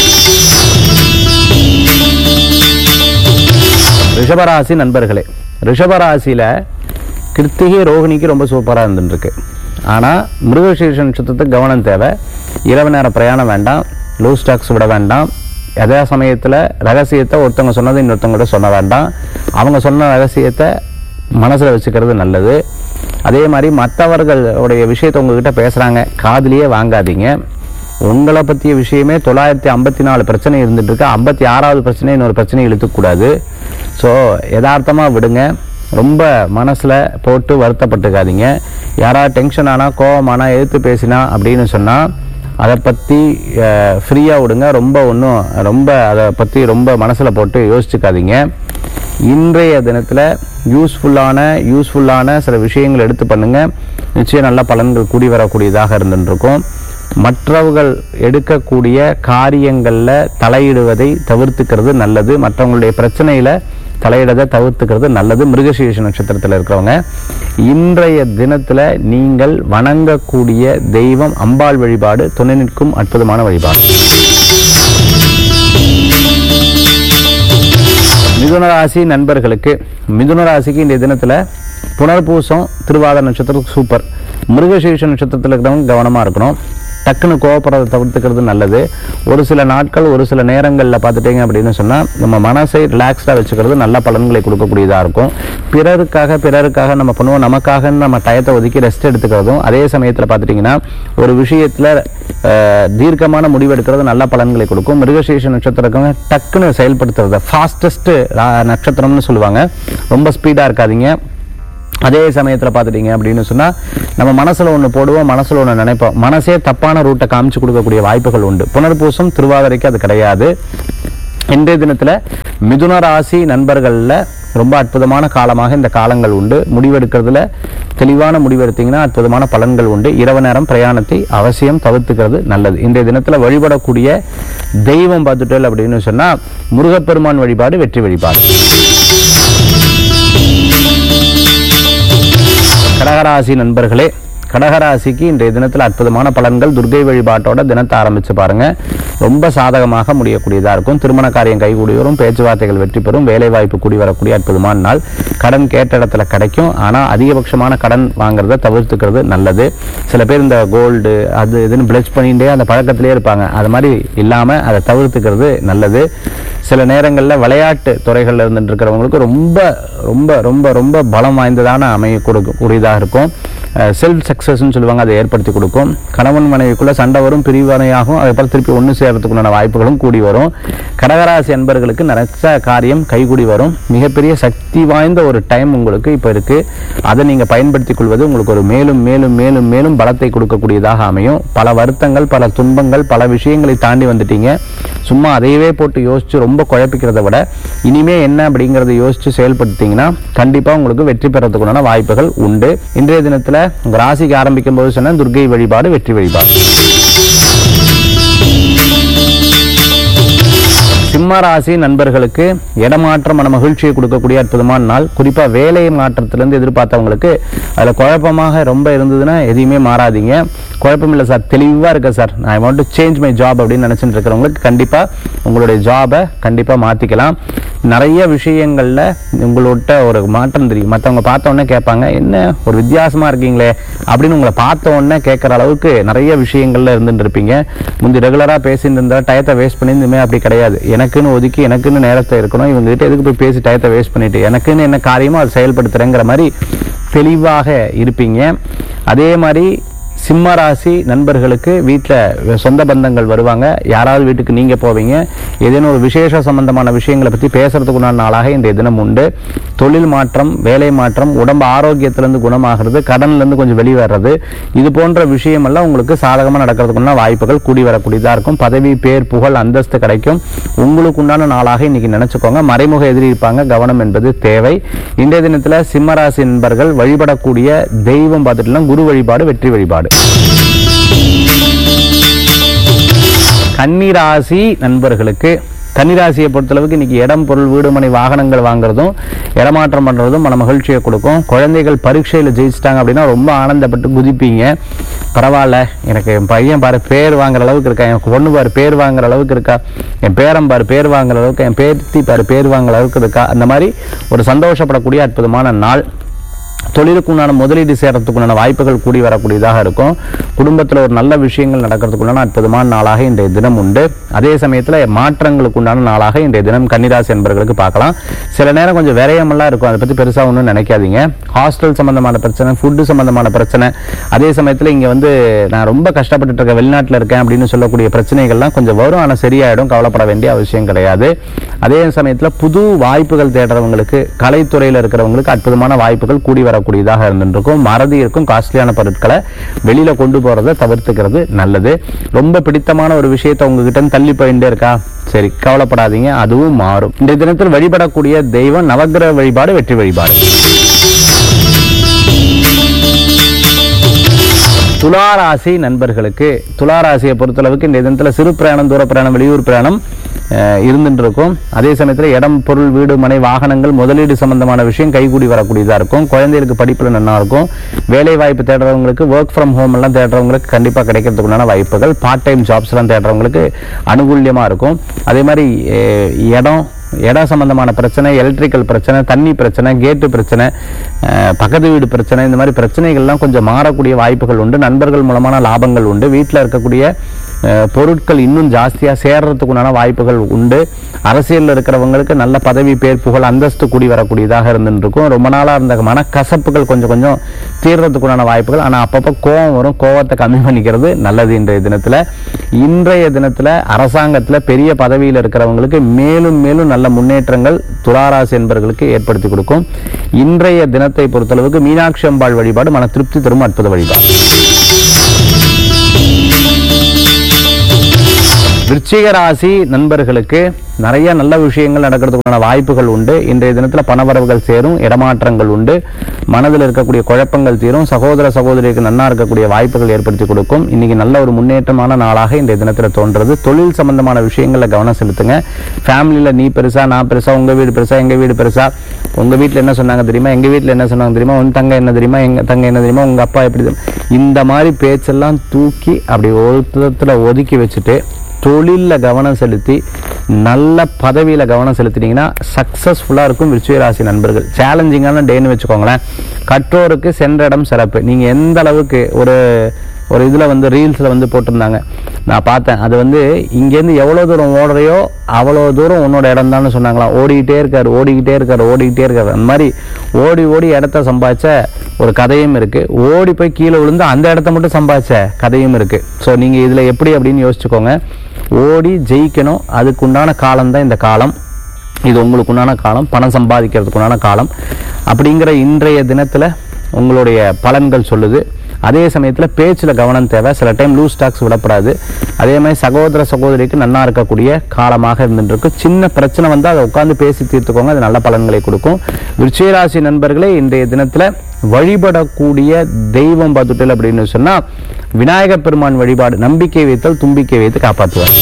ரிஷபராசி நண்பர்களே ரிஷபராசியில் கிருத்திகை ரோகிணிக்கு ரொம்ப சூப்பராக இருந்துருக்கு ஆனால் மிருகசீர்ஷ நட்சத்திரத்துக்கு கவனம் தேவை இரவு நேர பிரயாணம் வேண்டாம் லூ ஸ்டாக்ஸ் விட வேண்டாம் அதே சமயத்தில் ரகசியத்தை ஒருத்தவங்க சொன்னதை இன்னொருத்தவங்கள்ட்ட சொல்ல வேண்டாம் அவங்க சொன்ன ரகசியத்தை மனசில் வச்சுக்கிறது நல்லது அதே மாதிரி மற்றவர்களுடைய விஷயத்தை உங்ககிட்ட பேசுகிறாங்க காதுலயே வாங்காதீங்க உங்களை பற்றிய விஷயமே தொள்ளாயிரத்தி ஐம்பத்தி நாலு பிரச்சனை இருந்துட்டு இருக்கு ஐம்பத்தி ஆறாவது பிரச்சனை இன்னொரு பிரச்சனை இழுத்துக்கூடாது ஸோ யதார்த்தமாக விடுங்க ரொம்ப மனசில் போட்டு வருத்தப்பட்டுக்காதீங்க யாராவது டென்ஷன் ஆனால் கோவமானா எதிர்த்து பேசினா அப்படின்னு சொன்னால் அதை பற்றி ஃப்ரீயாக விடுங்க ரொம்ப ஒன்றும் ரொம்ப அதை பற்றி ரொம்ப மனசில் போட்டு யோசிச்சுக்காதீங்க இன்றைய தினத்தில் யூஸ்ஃபுல்லான யூஸ்ஃபுல்லான சில விஷயங்கள் எடுத்து பண்ணுங்க நிச்சயம் நல்ல பலன்கள் கூடி வரக்கூடியதாக இருந்துருக்கும் மற்றவர்கள் எடுக்கக்கூடிய காரியங்களில் தலையிடுவதை தவிர்த்துக்கிறது நல்லது மற்றவங்களுடைய பிரச்சனையில் தலையிடதை தவிர்த்துக்கிறது நல்லது மிருகசீரிஷ நட்சத்திரத்தில் இருக்கிறவங்க இன்றைய தினத்தில் நீங்கள் வணங்கக்கூடிய தெய்வம் அம்பாள் வழிபாடு துணை நிற்கும் அற்புதமான வழிபாடு மிதுன ராசி நண்பர்களுக்கு மிதுன ராசிக்கு இந்த தினத்தில் புனர்பூசம் திருவாத நட்சத்திரம் சூப்பர் மிருகசீர்ஷ நட்சத்திரத்தில் இருக்கிறவங்க கவனமாக இருக்கணும் டக்குன்னு கோவப்படுறதை தவிர்த்துக்கிறது நல்லது ஒரு சில நாட்கள் ஒரு சில நேரங்களில் பார்த்துட்டீங்க அப்படின்னு சொன்னால் நம்ம மனசை ரிலாக்ஸ்டாக வச்சுக்கிறது நல்ல பலன்களை கொடுக்கக்கூடியதாக இருக்கும் பிறருக்காக பிறருக்காக நம்ம பண்ணுவோம் நமக்காக நம்ம டயத்தை ஒதுக்கி ரெஸ்ட் எடுத்துக்கிறதும் அதே சமயத்தில் பார்த்துட்டிங்கன்னா ஒரு விஷயத்தில் தீர்க்கமான முடிவு எடுக்கிறது நல்ல பலன்களை கொடுக்கும் மிருகசீர்ஷ நட்சத்திரம் டக்குன்னு செயல்படுத்துறது ஃபாஸ்டஸ்ட் நட்சத்திரம்னு சொல்லுவாங்க ரொம்ப ஸ்பீடாக இருக்காதீங்க அதே சமயத்துல பார்த்துட்டீங்க அப்படின்னு சொன்னா நம்ம மனசுல ஒண்ணு போடுவோம் மனசுல ஒண்ணு நினைப்போம் மனசே தப்பான ரூட்டை காமிச்சு கொடுக்கக்கூடிய வாய்ப்புகள் உண்டு புனர்பூசம் திருவாதிரைக்கு அது கிடையாது இன்றைய தினத்துல மிதுன ராசி நண்பர்கள்ல ரொம்ப அற்புதமான காலமாக இந்த காலங்கள் உண்டு முடிவெடுக்கிறதுல தெளிவான முடிவெடுத்தீங்கன்னா அற்புதமான பலன்கள் உண்டு இரவு நேரம் பிரயாணத்தை அவசியம் தவிர்த்துக்கிறது நல்லது இன்றைய தினத்துல வழிபடக்கூடிய தெய்வம் பார்த்துட்டோம் அப்படின்னு சொன்னா முருகப்பெருமான் வழிபாடு வெற்றி வழிபாடு கடகராசி நண்பர்களே கடகராசிக்கு இன்றைய தினத்தில் அற்புதமான பலன்கள் துர்கை வழிபாட்டோட தினத்தை ஆரம்பிச்சு பாருங்க ரொம்ப சாதகமாக முடியக்கூடியதா இருக்கும் திருமண காரியம் கைகூடி வரும் பேச்சுவார்த்தைகள் வெற்றி பெறும் வேலை வாய்ப்பு கூடி வரக்கூடிய அற்புதமான நாள் கடன் கேட்ட இடத்துல கிடைக்கும் ஆனா அதிகபட்சமான கடன் வாங்குறத தவிர்த்துக்கிறது நல்லது சில பேர் இந்த கோல்டு அது இதுன்னு பிளச் பண்ணிட்டே அந்த பழக்கத்திலே இருப்பாங்க அது மாதிரி இல்லாம அதை தவிர்த்துக்கிறது நல்லது சில நேரங்களில் விளையாட்டு துறைகளில் இருந்துட்டு இருக்கிறவங்களுக்கு ரொம்ப ரொம்ப ரொம்ப ரொம்ப பலம் வாய்ந்ததான அமைய கொடுக்க கூடியதாக இருக்கும் செல்ஃப் சக்ஸஸ்ன்னு சொல்லுவாங்க அதை ஏற்படுத்தி கொடுக்கும் கணவன் மனைவிக்குள்ள சண்டை வரும் பிரிவினையாகும் அதுக்கப்புறம் திருப்பி ஒன்று சேர்றதுக்குண்டான வாய்ப்புகளும் கூடி வரும் கடகராசி அன்பர்களுக்கு நினைச்ச காரியம் கைகூடி வரும் மிகப்பெரிய சக்தி வாய்ந்த ஒரு டைம் உங்களுக்கு இப்போ இருக்கு அதை நீங்க பயன்படுத்திக் கொள்வது உங்களுக்கு ஒரு மேலும் மேலும் மேலும் மேலும் பலத்தை கொடுக்கக்கூடியதாக அமையும் பல வருத்தங்கள் பல துன்பங்கள் பல விஷயங்களை தாண்டி வந்துட்டீங்க சும்மா அதையவே போட்டு யோசிச்சு ரொம்ப குழப்பிக்கிறத விட இனிமே என்ன அப்படிங்கறத யோசிச்சு செயல்படுத்தீங்கன்னா கண்டிப்பா உங்களுக்கு வெற்றி பெறதுக்குண்டான வாய்ப்புகள் உண்டு இன்றைய தினத்துல உங்க ராசிக்கு ஆரம்பிக்கும் போது சொன்ன துர்கை வழிபாடு வெற்றி வழிபாடு சிம்ம ராசி நண்பர்களுக்கு இடமாற்றம் மன மகிழ்ச்சியை கொடுக்கக்கூடிய அற்புதமான நாள் குறிப்பா வேலை மாற்றத்திலிருந்து எதிர்பார்த்தவங்களுக்கு அதுல குழப்பமாக ரொம்ப இருந்ததுன்னா எதையுமே மாறாதீங்க குழப்பம் இல்லை சார் தெளிவா இருக்க sir I want to change my job அப்படின்னு நினைச்சிட்டு இருக்கிறவங்களுக்கு கண்டிப்பா உங்களுடைய ஜாபை கண்டிப்பா மாத்திக்கலாம் நிறைய விஷயங்கள்ல உங்களோட ஒரு மாற்றம் தெரியும் மற்றவங்க பார்த்த உடனே கேட்பாங்க என்ன ஒரு வித்தியாசமா இருக்கீங்களே அப்படின்னு உங்களை பார்த்த உடனே கேட்கற அளவுக்கு நிறைய விஷயங்கள்ல இருந்துட்டு இருப்பீங்க முந்தி ரெகுலரா பேசிட்டு இருந்தா டயத்தை வேஸ்ட் பண்ணி இனிமே அப்படி கிடையாது எனக்குன்னு ஒதுக்கி எனக்குன்னு நேரத்தை இருக்கணும் இவங்க கிட்ட எதுக்கு போய் பேசி டயத்தை வேஸ்ட் பண்ணிட்டு எனக்குன்னு என்ன காரியமோ அதை செயல்படுத்துறேங்கிற மாதிரி தெளிவாக இருப்பீங்க அதே மாதிரி சிம்ம ராசி நண்பர்களுக்கு வீட்டில் சொந்த பந்தங்கள் வருவாங்க யாராவது வீட்டுக்கு நீங்க போவீங்க ஏதேனும் ஒரு விசேஷ சம்பந்தமான விஷயங்களை பத்தி பேசுறதுக்குண்டான நாளாக இன்றைய தினம் உண்டு தொழில் மாற்றம் வேலை மாற்றம் உடம்பு ஆரோக்கியத்திலிருந்து குணமாகிறது கடன்ல இருந்து கொஞ்சம் வெளிவர்றது இது போன்ற விஷயமெல்லாம் உங்களுக்கு சாதகமா நடக்கிறதுக்குண்டான வாய்ப்புகள் கூடி வரக்கூடியதா இருக்கும் பதவி பேர் புகழ் அந்தஸ்து கிடைக்கும் உங்களுக்கு உண்டான நாளாக இன்னைக்கு நினைச்சுக்கோங்க மறைமுக எதிரி இருப்பாங்க கவனம் என்பது தேவை இன்றைய தினத்துல சிம்மராசி நண்பர்கள் வழிபடக்கூடிய தெய்வம் பார்த்துட்டுலாம் குரு வழிபாடு வெற்றி வழிபாடு கன்னிராசி நண்பர்களுக்கு கன்னிராசியை பொறுத்தளவுக்கு இன்னைக்கு இடம் பொருள் வீடு மனை வாகனங்கள் வாங்குறதும் இடமாற்றம் பண்றதும் மன மகிழ்ச்சியை கொடுக்கும் குழந்தைகள் பரீட்சையில் ஜெயிச்சிட்டாங்க அப்படின்னா ரொம்ப ஆனந்தப்பட்டு குதிப்பீங்க பரவாயில்ல எனக்கு என் பையன் பாரு பேர் வாங்குற அளவுக்கு இருக்கா என் பொண்ணு பாரு பேர் வாங்குற அளவுக்கு இருக்கா என் பேரன் பாரு பேர் வாங்குற அளவுக்கு என் பேத்தி பாரு பேர் வாங்குற அளவுக்கு இருக்கா அந்த மாதிரி ஒரு சந்தோஷப்படக்கூடிய அற்புதமான நாள் தொழிலுக்கு உண்டான முதலீடு செய்யறதுக்குண்டான வாய்ப்புகள் கூடி வரக்கூடியதாக இருக்கும் குடும்பத்தில் ஒரு நல்ல விஷயங்கள் நடக்கிறதுக்குண்டான அற்புதமான நாளாக இன்றைய தினம் உண்டு அதே சமயத்தில் மாற்றங்களுக்கு உண்டான நாளாக இன்றைய தினம் கன்னிராசி என்பவர்களுக்கு பார்க்கலாம் சில நேரம் கொஞ்சம் விரயமெல்லாம் இருக்கும் அதை பற்றி பெருசாக ஒன்றும் நினைக்காதீங்க ஹாஸ்டல் சம்பந்தமான பிரச்சனை ஃபுட்டு சம்பந்தமான பிரச்சனை அதே சமயத்தில் இங்கே வந்து நான் ரொம்ப கஷ்டப்பட்டுட்டு இருக்கேன் வெளிநாட்டில் இருக்கேன் அப்படின்னு சொல்லக்கூடிய பிரச்சனைகள்லாம் கொஞ்சம் வரும் ஆனால் சரியாயிடும் கவலைப்பட வேண்டிய அவசியம் கிடையாது அதே சமயத்தில் புது வாய்ப்புகள் தேடுறவங்களுக்கு கலைத்துறையில் இருக்கிறவங்களுக்கு அற்புதமான வாய்ப்புகள் கூடி வரக்கூடியதாக இருந்துருக்கும் மறதி இருக்கும் காஸ்ட்லியான பொருட்களை வெளியில கொண்டு போறதை தவிர்த்துக்கிறது நல்லது ரொம்ப பிடித்தமான ஒரு விஷயத்தை உங்ககிட்ட இருந்து தள்ளி போயிட்டே இருக்கா சரி கவலைப்படாதீங்க அதுவும் மாறும் இந்த தினத்தில் வழிபடக்கூடிய தெய்வம் நவக்கிரக வழிபாடு வெற்றி வழிபாடு துளாராசி நண்பர்களுக்கு துளாராசியை பொறுத்தளவுக்கு இந்த தினத்தில் சிறு பிரயாணம் தூர பிரயாணம் வெளியூர் பிரயாணம் அஹ், இருந்துட்டு இருக்கும் அதே சமயத்தில் இடம் பொருள் வீடு மனை வாகனங்கள் முதலீடு சம்பந்தமான விஷயம் கைகூடி வரக்கூடியதா இருக்கும் குழந்தைகளுக்கு படிப்புல நல்லா இருக்கும் வேலை வாய்ப்பு தேடுறவங்களுக்கு ஒர்க் ஃப்ரம் ஹோம் எல்லாம் தேடுறவங்களுக்கு கண்டிப்பா கிடைக்கிறதுக்குண்டான வாய்ப்புகள் பார்ட் டைம் ஜாப்ஸ் எல்லாம் தேடுறவங்களுக்கு அனுகூல்யமா இருக்கும் அதே மாதிரி அஹ், இடம் இடம் சம்பந்தமான பிரச்சனை எலக்ட்ரிக்கல் பிரச்சனை தண்ணி பிரச்சனை கேட்டு பிரச்சனை அஹ், பக்கத்து வீடு பிரச்சனை இந்த மாதிரி பிரச்சனைகள்லாம் கொஞ்சம் மாறக்கூடிய வாய்ப்புகள் உண்டு நண்பர்கள் மூலமான லாபங்கள் உண்டு வீட்டில் இருக்கக்கூடிய அஹ், பொருட்கள் இன்னும் ஜாஸ்தியாக சேர்றதுக்குண்டான வாய்ப்புகள் உண்டு அரசியலில் இருக்கிறவங்களுக்கு நல்ல பதவி பேர் புகழ் அந்தஸ்து கூடி வரக்கூடியதாக இருந்துட்டு இருக்கும் ரொம்ப நாளாக இருந்த மனக்கசப்புகள் கொஞ்சம் கொஞ்சம் தீர்றதுக்குண்டான வாய்ப்புகள் ஆனால் அப்பப்போ கோவம் வரும் கோவத்தை கம்மி பண்ணிக்கிறது நல்லது இன்றைய தினத்தில் இன்றைய தினத்தில் அரசாங்கத்தில் பெரிய பதவியில் இருக்கிறவங்களுக்கு மேலும் மேலும் நல்ல முன்னேற்றங்கள் துளாராசி என்பவர்களுக்கு ஏற்படுத்தி கொடுக்கும் இன்றைய தினத்தை பொறுத்தளவுக்கு மீனாட்சி அம்பாள் வழிபாடு மன திருப்தி தரும் அற்புத வழிபாடு விருச்சிக ராசி நண்பர்களுக்கு நிறைய நல்ல விஷயங்கள் நடக்கிறதுக்கான வாய்ப்புகள் உண்டு இன்றைய தினத்தில் பணவரவுகள் சேரும் இடமாற்றங்கள் உண்டு மனதில் இருக்கக்கூடிய குழப்பங்கள் தீரும் சகோதர சகோதரிக்கு நன்னா இருக்கக்கூடிய வாய்ப்புகள் ஏற்படுத்தி கொடுக்கும் இன்னைக்கு நல்ல ஒரு முன்னேற்றமான நாளாக இன்றைய தினத்தில் தோன்றது தொழில் சம்பந்தமான விஷயங்களில் கவனம் செலுத்துங்க ஃபேமிலியில் நீ பெருசா நான் பெருசா உங்க வீடு பெருசா எங்க வீடு பெருசா உங்க வீட்டில் என்ன சொன்னாங்க தெரியுமா எங்க வீட்டில் என்ன சொன்னாங்க தெரியுமா உன் தங்க என்ன தெரியுமா எங்க தங்க என்ன தெரியுமா உங்க அப்பா எப்படி தெரியுமா? இந்த மாதிரி பேச்செல்லாம் தூக்கி அப்படி ஒருத்தத்தில் ஒதுக்கி வச்சுட்டு தொழிலில் கவனம் செலுத்தி நல்ல பதவியில் கவனம் செலுத்தினீங்கன்னா சக்ஸஸ்ஃபுல்லாக இருக்கும் விருச்சிக ராசி நண்பர்கள் சேலஞ்சிங்கான டேன்னு வச்சுக்கோங்களேன் கற்றோருக்கு சென்ற இடம் சிறப்பு நீங்கள் எந்த அளவுக்கு ஒரு ஒரு இதில் வந்து ரீல்ஸில் வந்து போட்டிருந்தாங்க நான் பார்த்தேன் அது வந்து இங்கேருந்து எவ்வளோ தூரம் ஓடுறையோ அவ்வளோ தூரம் உன்னோட இடம் தான் சொன்னாங்களாம் ஓடிக்கிட்டே இருக்காரு ஓடிக்கிட்டே இருக்காரு ஓடிக்கிட்டே இருக்காரு அந்த மாதிரி ஓடி ஓடி இடத்த சம்பாதிச்ச ஒரு கதையும் இருக்குது ஓடி போய் கீழே விழுந்து அந்த இடத்த மட்டும் சம்பாதிச்ச கதையும் இருக்குது ஸோ நீங்கள் இதில் எப்படி அப்படின்னு யோசிச்சுக்கோங்க ஓடி ஜெயிக்கணும் அதுக்குண்டான காலம் தான் இந்த காலம் இது உங்களுக்கு உண்டான காலம் பணம் சம்பாதிக்கிறதுக்கு உண்டான காலம் அப்படிங்கிற இன்றைய தினத்தில் உங்களுடைய பலன்கள் சொல்லுது அதே சமயத்தில் பேச்சில் கவனம் தேவை சில டைம் லூஸ் டாக்ஸ் விடப்படாது அதே மாதிரி சகோதர சகோதரிக்கு நன்னா இருக்கக்கூடிய காலமாக இருந்துட்டு இருக்கு சின்ன பிரச்சனை வந்து அதை உட்காந்து பேசி தீர்த்துக்கோங்க அது நல்ல பலன்களை கொடுக்கும் விருச்சிகராசி நண்பர்களே இன்றைய தினத்தில் வழிபடக்கூடிய தெய்வம் பார்த்துட்டல் அப்படின்னு சொன்னால் விநாயகர் பெருமான் வழிபாடு நம்பிக்கை வைத்தல் தும்பிக்கை வைத்து காப்பாற்றுவார்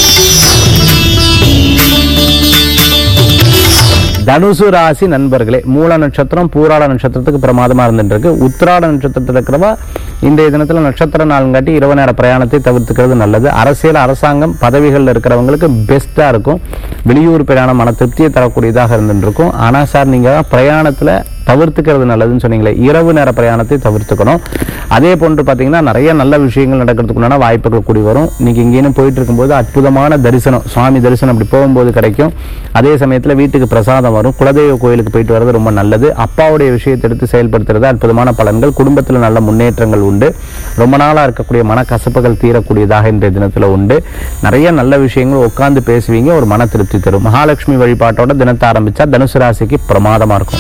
தனுசு ராசி நண்பர்களே மூல நட்சத்திரம் பூராட நட்சத்திரத்துக்கு பிரமாதமா இருந்துட்டு இருக்கு உத்திராட நட்சத்திரத்தில் இருக்கிறவா இன்றைய தினத்துல நட்சத்திர நாளுங்காட்டி இரவு நேர பிரயாணத்தை தவிர்த்துக்கிறது நல்லது அரசியல் அரசாங்கம் பதவிகளில் இருக்கிறவங்களுக்கு பெஸ்ட்டாக இருக்கும் வெளியூர் பிரயாணம் மன திருப்தியை தரக்கூடியதாக இருந்துட்டு இருக்கும் ஆனால் சார் நீங்கள் பிரயாணத்தில் தவிர்த்துக்கிறது நல்லதுன்னு சொன்னீங்களே இரவு நேர பிரயாணத்தை தவிர்த்துக்கணும் அதே போன்று பார்த்தீங்கன்னா நிறைய நல்ல விஷயங்கள் நடக்கிறதுக்குண்டான வாய்ப்புகள் கூடி வரும் இன்னைக்கு இங்கேயும் போயிட்டு இருக்கும்போது அற்புதமான தரிசனம் சுவாமி தரிசனம் அப்படி போகும்போது கிடைக்கும் அதே சமயத்தில் வீட்டுக்கு பிரசாதம் வரும் குலதெய்வ கோயிலுக்கு போயிட்டு வர்றது ரொம்ப நல்லது அப்பாவுடைய விஷயத்தை எடுத்து செயல்படுத்துறது அற்புதமான பலன்கள் குடும்பத்தில் நல்ல முன்னேற்றங்கள் உண்டு ரொம்ப நாளாக இருக்கக்கூடிய மனக்கசப்புகள் தீரக்கூடியதாக இன்றைய தினத்தில் உண்டு நிறைய நல்ல விஷயங்கள் உட்கார்ந்து பேசுவீங்க ஒரு மன திருப்தி தரும் மகாலட்சுமி வழிபாட்டோட தினத்தை ஆரம்பிச்சா தனுசு ராசிக்கு பிரமாதமா இருக்கும்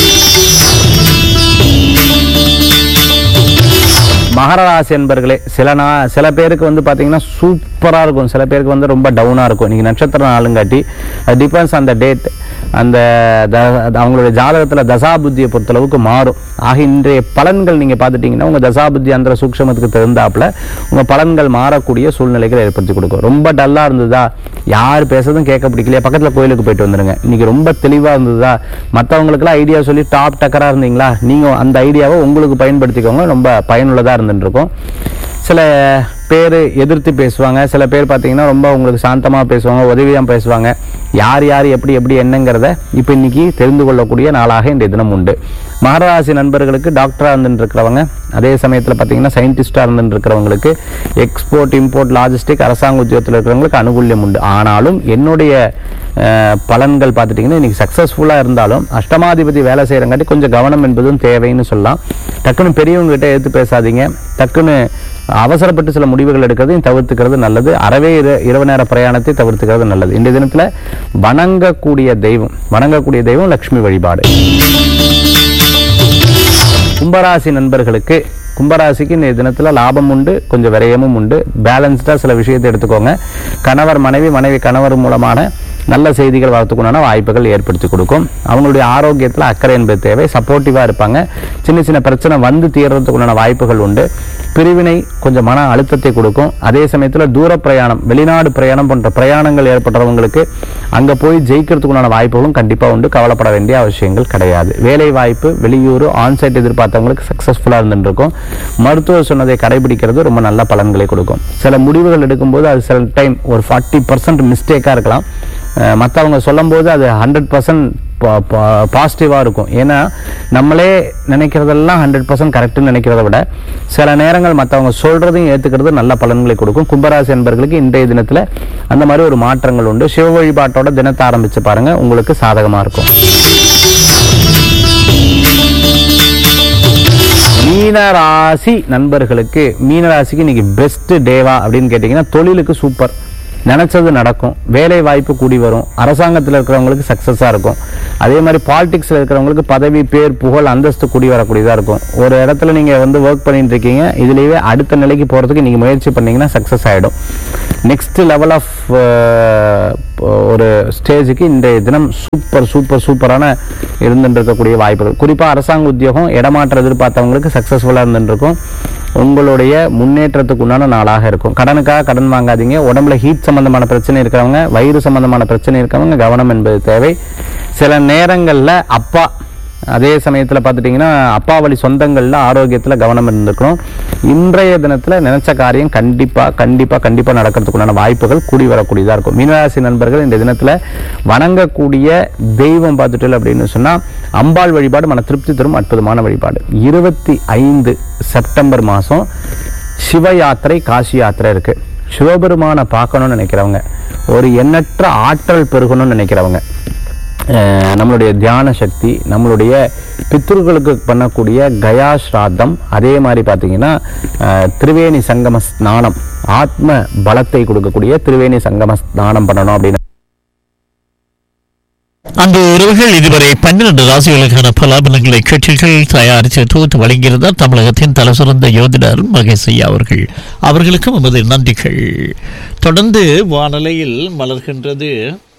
மகர ராசி என்பர்களே சில நா சில பேருக்கு வந்து பார்த்தீங்கன்னா சூப்பராக இருக்கும் சில பேருக்கு வந்து ரொம்ப டவுனாக இருக்கும் இன்னைக்கு நட்சத்திர நாளுங்காட்டி அது டிபெண்ட்ஸ் அந்த டேட் அந்த த அவங்களுடைய ஜாதகத்தில் தசாபுத்தியை பொறுத்தளவுக்கு மாறும் ஆக இன்றைய பலன்கள் நீங்கள் பார்த்துட்டிங்கன்னா உங்கள் தசாபுத்தி அந்த சூக்ஷமத்துக்கு தகுந்தாப்புல உங்கள் பலன்கள் மாறக்கூடிய சூழ்நிலைகளை ஏற்படுத்தி கொடுக்கும் ரொம்ப டல்லாக இருந்ததா யார் பேசுறதும் கேட்க பிடிக்கலையா பக்கத்தில் கோயிலுக்கு போயிட்டு வந்துருங்க இன்னைக்கு ரொம்ப தெளிவாக இருந்ததா மற்றவங்களுக்குலாம் ஐடியா சொல்லி டாப் டக்கராக இருந்தீங்களா நீங்கள் அந்த ஐடியாவை உங்களுக்கு பயன்படுத்திக்கோங்க ரொம்ப பயனுள்ளதாக இருந்துட்டு இருக்கும் சில பேர் எதிர்த்து பேசுவாங்க சில பேர் பார்த்தீங்கன்னா ரொம்ப உங்களுக்கு சாந்தமாக பேசுவாங்க உதவியாக பேசுவாங்க யார் யார் எப்படி எப்படி என்னங்கிறத இப்போ இன்னைக்கு தெரிந்து கொள்ளக்கூடிய நாளாக இன்றைய தினம் உண்டு மகராசி நண்பர்களுக்கு டாக்டராக இருந்துட்டு இருக்கிறவங்க அதே சமயத்தில் பார்த்தீங்கன்னா சயின்டிஸ்டாக இருந்துட்டு இருக்கிறவங்களுக்கு எக்ஸ்போர்ட் இம்போர்ட் லாஜிஸ்டிக் அரசாங்க உத்தியோகத்தில் இருக்கிறவங்களுக்கு அனுகூல்யம் உண்டு ஆனாலும் என்னுடைய அஹ், பலன்கள் பார்த்துட்டிங்கன்னா இன்னைக்கு சக்ஸஸ்ஃபுல்லாக இருந்தாலும் அஷ்டமாதிபதி வேலை செய்கிறங்காட்டி கொஞ்சம் கவனம் என்பதும் தேவைன்னு சொல்லலாம் டக்குன்னு பெரியவங்க கிட்ட எடுத்து பேசாதீங்க டக்குன்னு அவசரப்பட்டு சில முடிவுகள் எடுக்கிறதையும் தவிர்த்துக்கிறது நல்லது அறவே இர இரவு நேர பிரயாணத்தை தவிர்த்துக்கிறது நல்லது இந்த தினத்தில் வணங்கக்கூடிய தெய்வம் வணங்கக்கூடிய தெய்வம் லக்ஷ்மி வழிபாடு கும்பராசி நண்பர்களுக்கு கும்பராசிக்கு இந்த தினத்தில் லாபம் உண்டு கொஞ்சம் விரயமும் உண்டு பேலன்ஸ்டாக சில விஷயத்தை எடுத்துக்கோங்க கணவர் மனைவி மனைவி கணவர் மூலமான நல்ல செய்திகள் வரத்துக்குண்டான வாய்ப்புகள் ஏற்படுத்தி கொடுக்கும் அவங்களுடைய ஆரோக்கியத்தில் அக்கறை என்பது தேவை சப்போர்ட்டிவாக இருப்பாங்க சின்ன சின்ன பிரச்சனை வந்து தீர்றதுக்குண்டான வாய்ப்புகள் உண்டு பிரிவினை கொஞ்சம் மன அழுத்தத்தை கொடுக்கும் அதே சமயத்தில் தூர பிரயாணம் வெளிநாடு பிரயாணம் போன்ற பிரயாணங்கள் ஏற்படுறவங்களுக்கு அங்கே போய் ஜெயிக்கிறதுக்குண்டான வாய்ப்புகளும் கண்டிப்பாக உண்டு கவலைப்பட வேண்டிய அவசியங்கள் கிடையாது வேலை வாய்ப்பு வெளியூர் ஆன்சைட் எதிர்பார்த்தவங்களுக்கு சக்ஸஸ்ஃபுல்லாக இருந்துட்டு இருக்கும் மருத்துவர் சொன்னதை கடைபிடிக்கிறது ரொம்ப நல்ல பலன்களை கொடுக்கும் சில முடிவுகள் எடுக்கும்போது அது சில டைம் ஒரு ஃபார்ட்டி பர்சன்ட் மிஸ்டேக்காக இருக்கலாம் மற்றவங்க சொல்லும்போது அது ஹண்ட்ரட் பர்சன்ட் பாசிட்டிவாக இருக்கும் ஏன்னா நம்மளே நினைக்கிறதெல்லாம் ஹண்ட்ரட் பர்சன்ட் கரெக்டுன்னு நினைக்கிறத விட சில நேரங்கள் மற்றவங்க சொல்கிறதையும் ஏற்றுக்கிறது நல்ல பலன்களை கொடுக்கும் கும்பராசி என்பர்களுக்கு இன்றைய தினத்தில் அந்த மாதிரி ஒரு மாற்றங்கள் உண்டு சிவ வழிபாட்டோட தினத்தை ஆரம்பித்து பாருங்கள் உங்களுக்கு சாதகமாக இருக்கும் மீனராசி நண்பர்களுக்கு மீனராசிக்கு இன்னைக்கு பெஸ்ட் டேவா அப்படின்னு கேட்டிங்கன்னா தொழிலுக்கு சூப்பர் நினைச்சது நடக்கும் வேலை வாய்ப்பு கூடி வரும் அரசாங்கத்தில் இருக்கிறவங்களுக்கு சக்ஸஸாக இருக்கும் அதே மாதிரி பாலிடிக்ஸில் இருக்கிறவங்களுக்கு பதவி பேர் புகழ் அந்தஸ்து கூடி வரக்கூடியதாக இருக்கும் ஒரு இடத்துல நீங்கள் வந்து ஒர்க் பண்ணிட்டு இருக்கீங்க இதுலேயே அடுத்த நிலைக்கு போகிறதுக்கு நீங்கள் முயற்சி பண்ணீங்கன்னா சக்ஸஸ் ஆகிடும் நெக்ஸ்ட் லெவல் ஆஃப் ஒரு ஸ்டேஜுக்கு இன்றைய தினம் சூப்பர் சூப்பர் சூப்பரான இருந்துட்டு இருக்கக்கூடிய வாய்ப்புகள் குறிப்பாக அரசாங்க உத்தியோகம் இடமாற்றம் எதிர்பார்த்தவங்களுக்கு சக்ஸஸ்ஃபுல்லாக இருந்துட்டு இருக்கும் உங்களுடைய முன்னேற்றத்துக்கு உண்டான நாளாக இருக்கும் கடனுக்காக கடன் வாங்காதீங்க உடம்புல ஹீட் சம்பந்தமான பிரச்சனை இருக்கிறவங்க வயிறு சம்பந்தமான பிரச்சனை இருக்கிறவங்க கவனம் என்பது தேவை சில நேரங்களில் அப்பா அதே சமயத்தில் பார்த்துட்டிங்கன்னா அப்பா வழி சொந்தங்களில் ஆரோக்கியத்தில் கவனம் இருந்துக்கணும் இன்றைய தினத்தில் நினைச்ச காரியம் கண்டிப்பாக கண்டிப்பாக கண்டிப்பாக நடக்கிறதுக்குண்டான வாய்ப்புகள் கூடி வரக்கூடியதாக இருக்கும் மீனராசி நண்பர்கள் இந்த தினத்தில் வணங்கக்கூடிய தெய்வம் பார்த்துட்டு அப்படின்னு சொன்னால் அம்பாள் வழிபாடு மன திருப்தி தரும் அற்புதமான வழிபாடு இருபத்தி ஐந்து செப்டம்பர் மாதம் சிவ யாத்திரை காசி யாத்திரை இருக்கு சிவபெருமானை பார்க்கணும்னு நினைக்கிறவங்க ஒரு எண்ணற்ற ஆற்றல் பெருகணும்னு நினைக்கிறவங்க அஹ் நம்மளுடைய தியான சக்தி நம்மளுடைய பித்ருக்களுக்கு பண்ணக்கூடிய கயா ஸ்ராத்தம் அதே மாதிரி பார்த்தீங்கன்னா அஹ் திரிவேணி சங்கம ஸ்நானம் ஆத்ம பலத்தை கொடுக்கக்கூடிய திரிவேணி சங்கம ஸ்நானம் பண்ணணும் அப்படின்னு அந்த உறவுகள் இதுவரை பன்னிரண்டு ராசிகளுக்கான பலாபலங்களை கட்சிகள் தயாரித்து தொகுத்து வழங்கியிருந்தார் தமிழகத்தின் தலைசிறந்த யோதிடர் மகேஷ் ஐயா அவர்கள் அவர்களுக்கும் எமது நன்றிகள் தொடர்ந்து வானலையில் மலர்கின்றது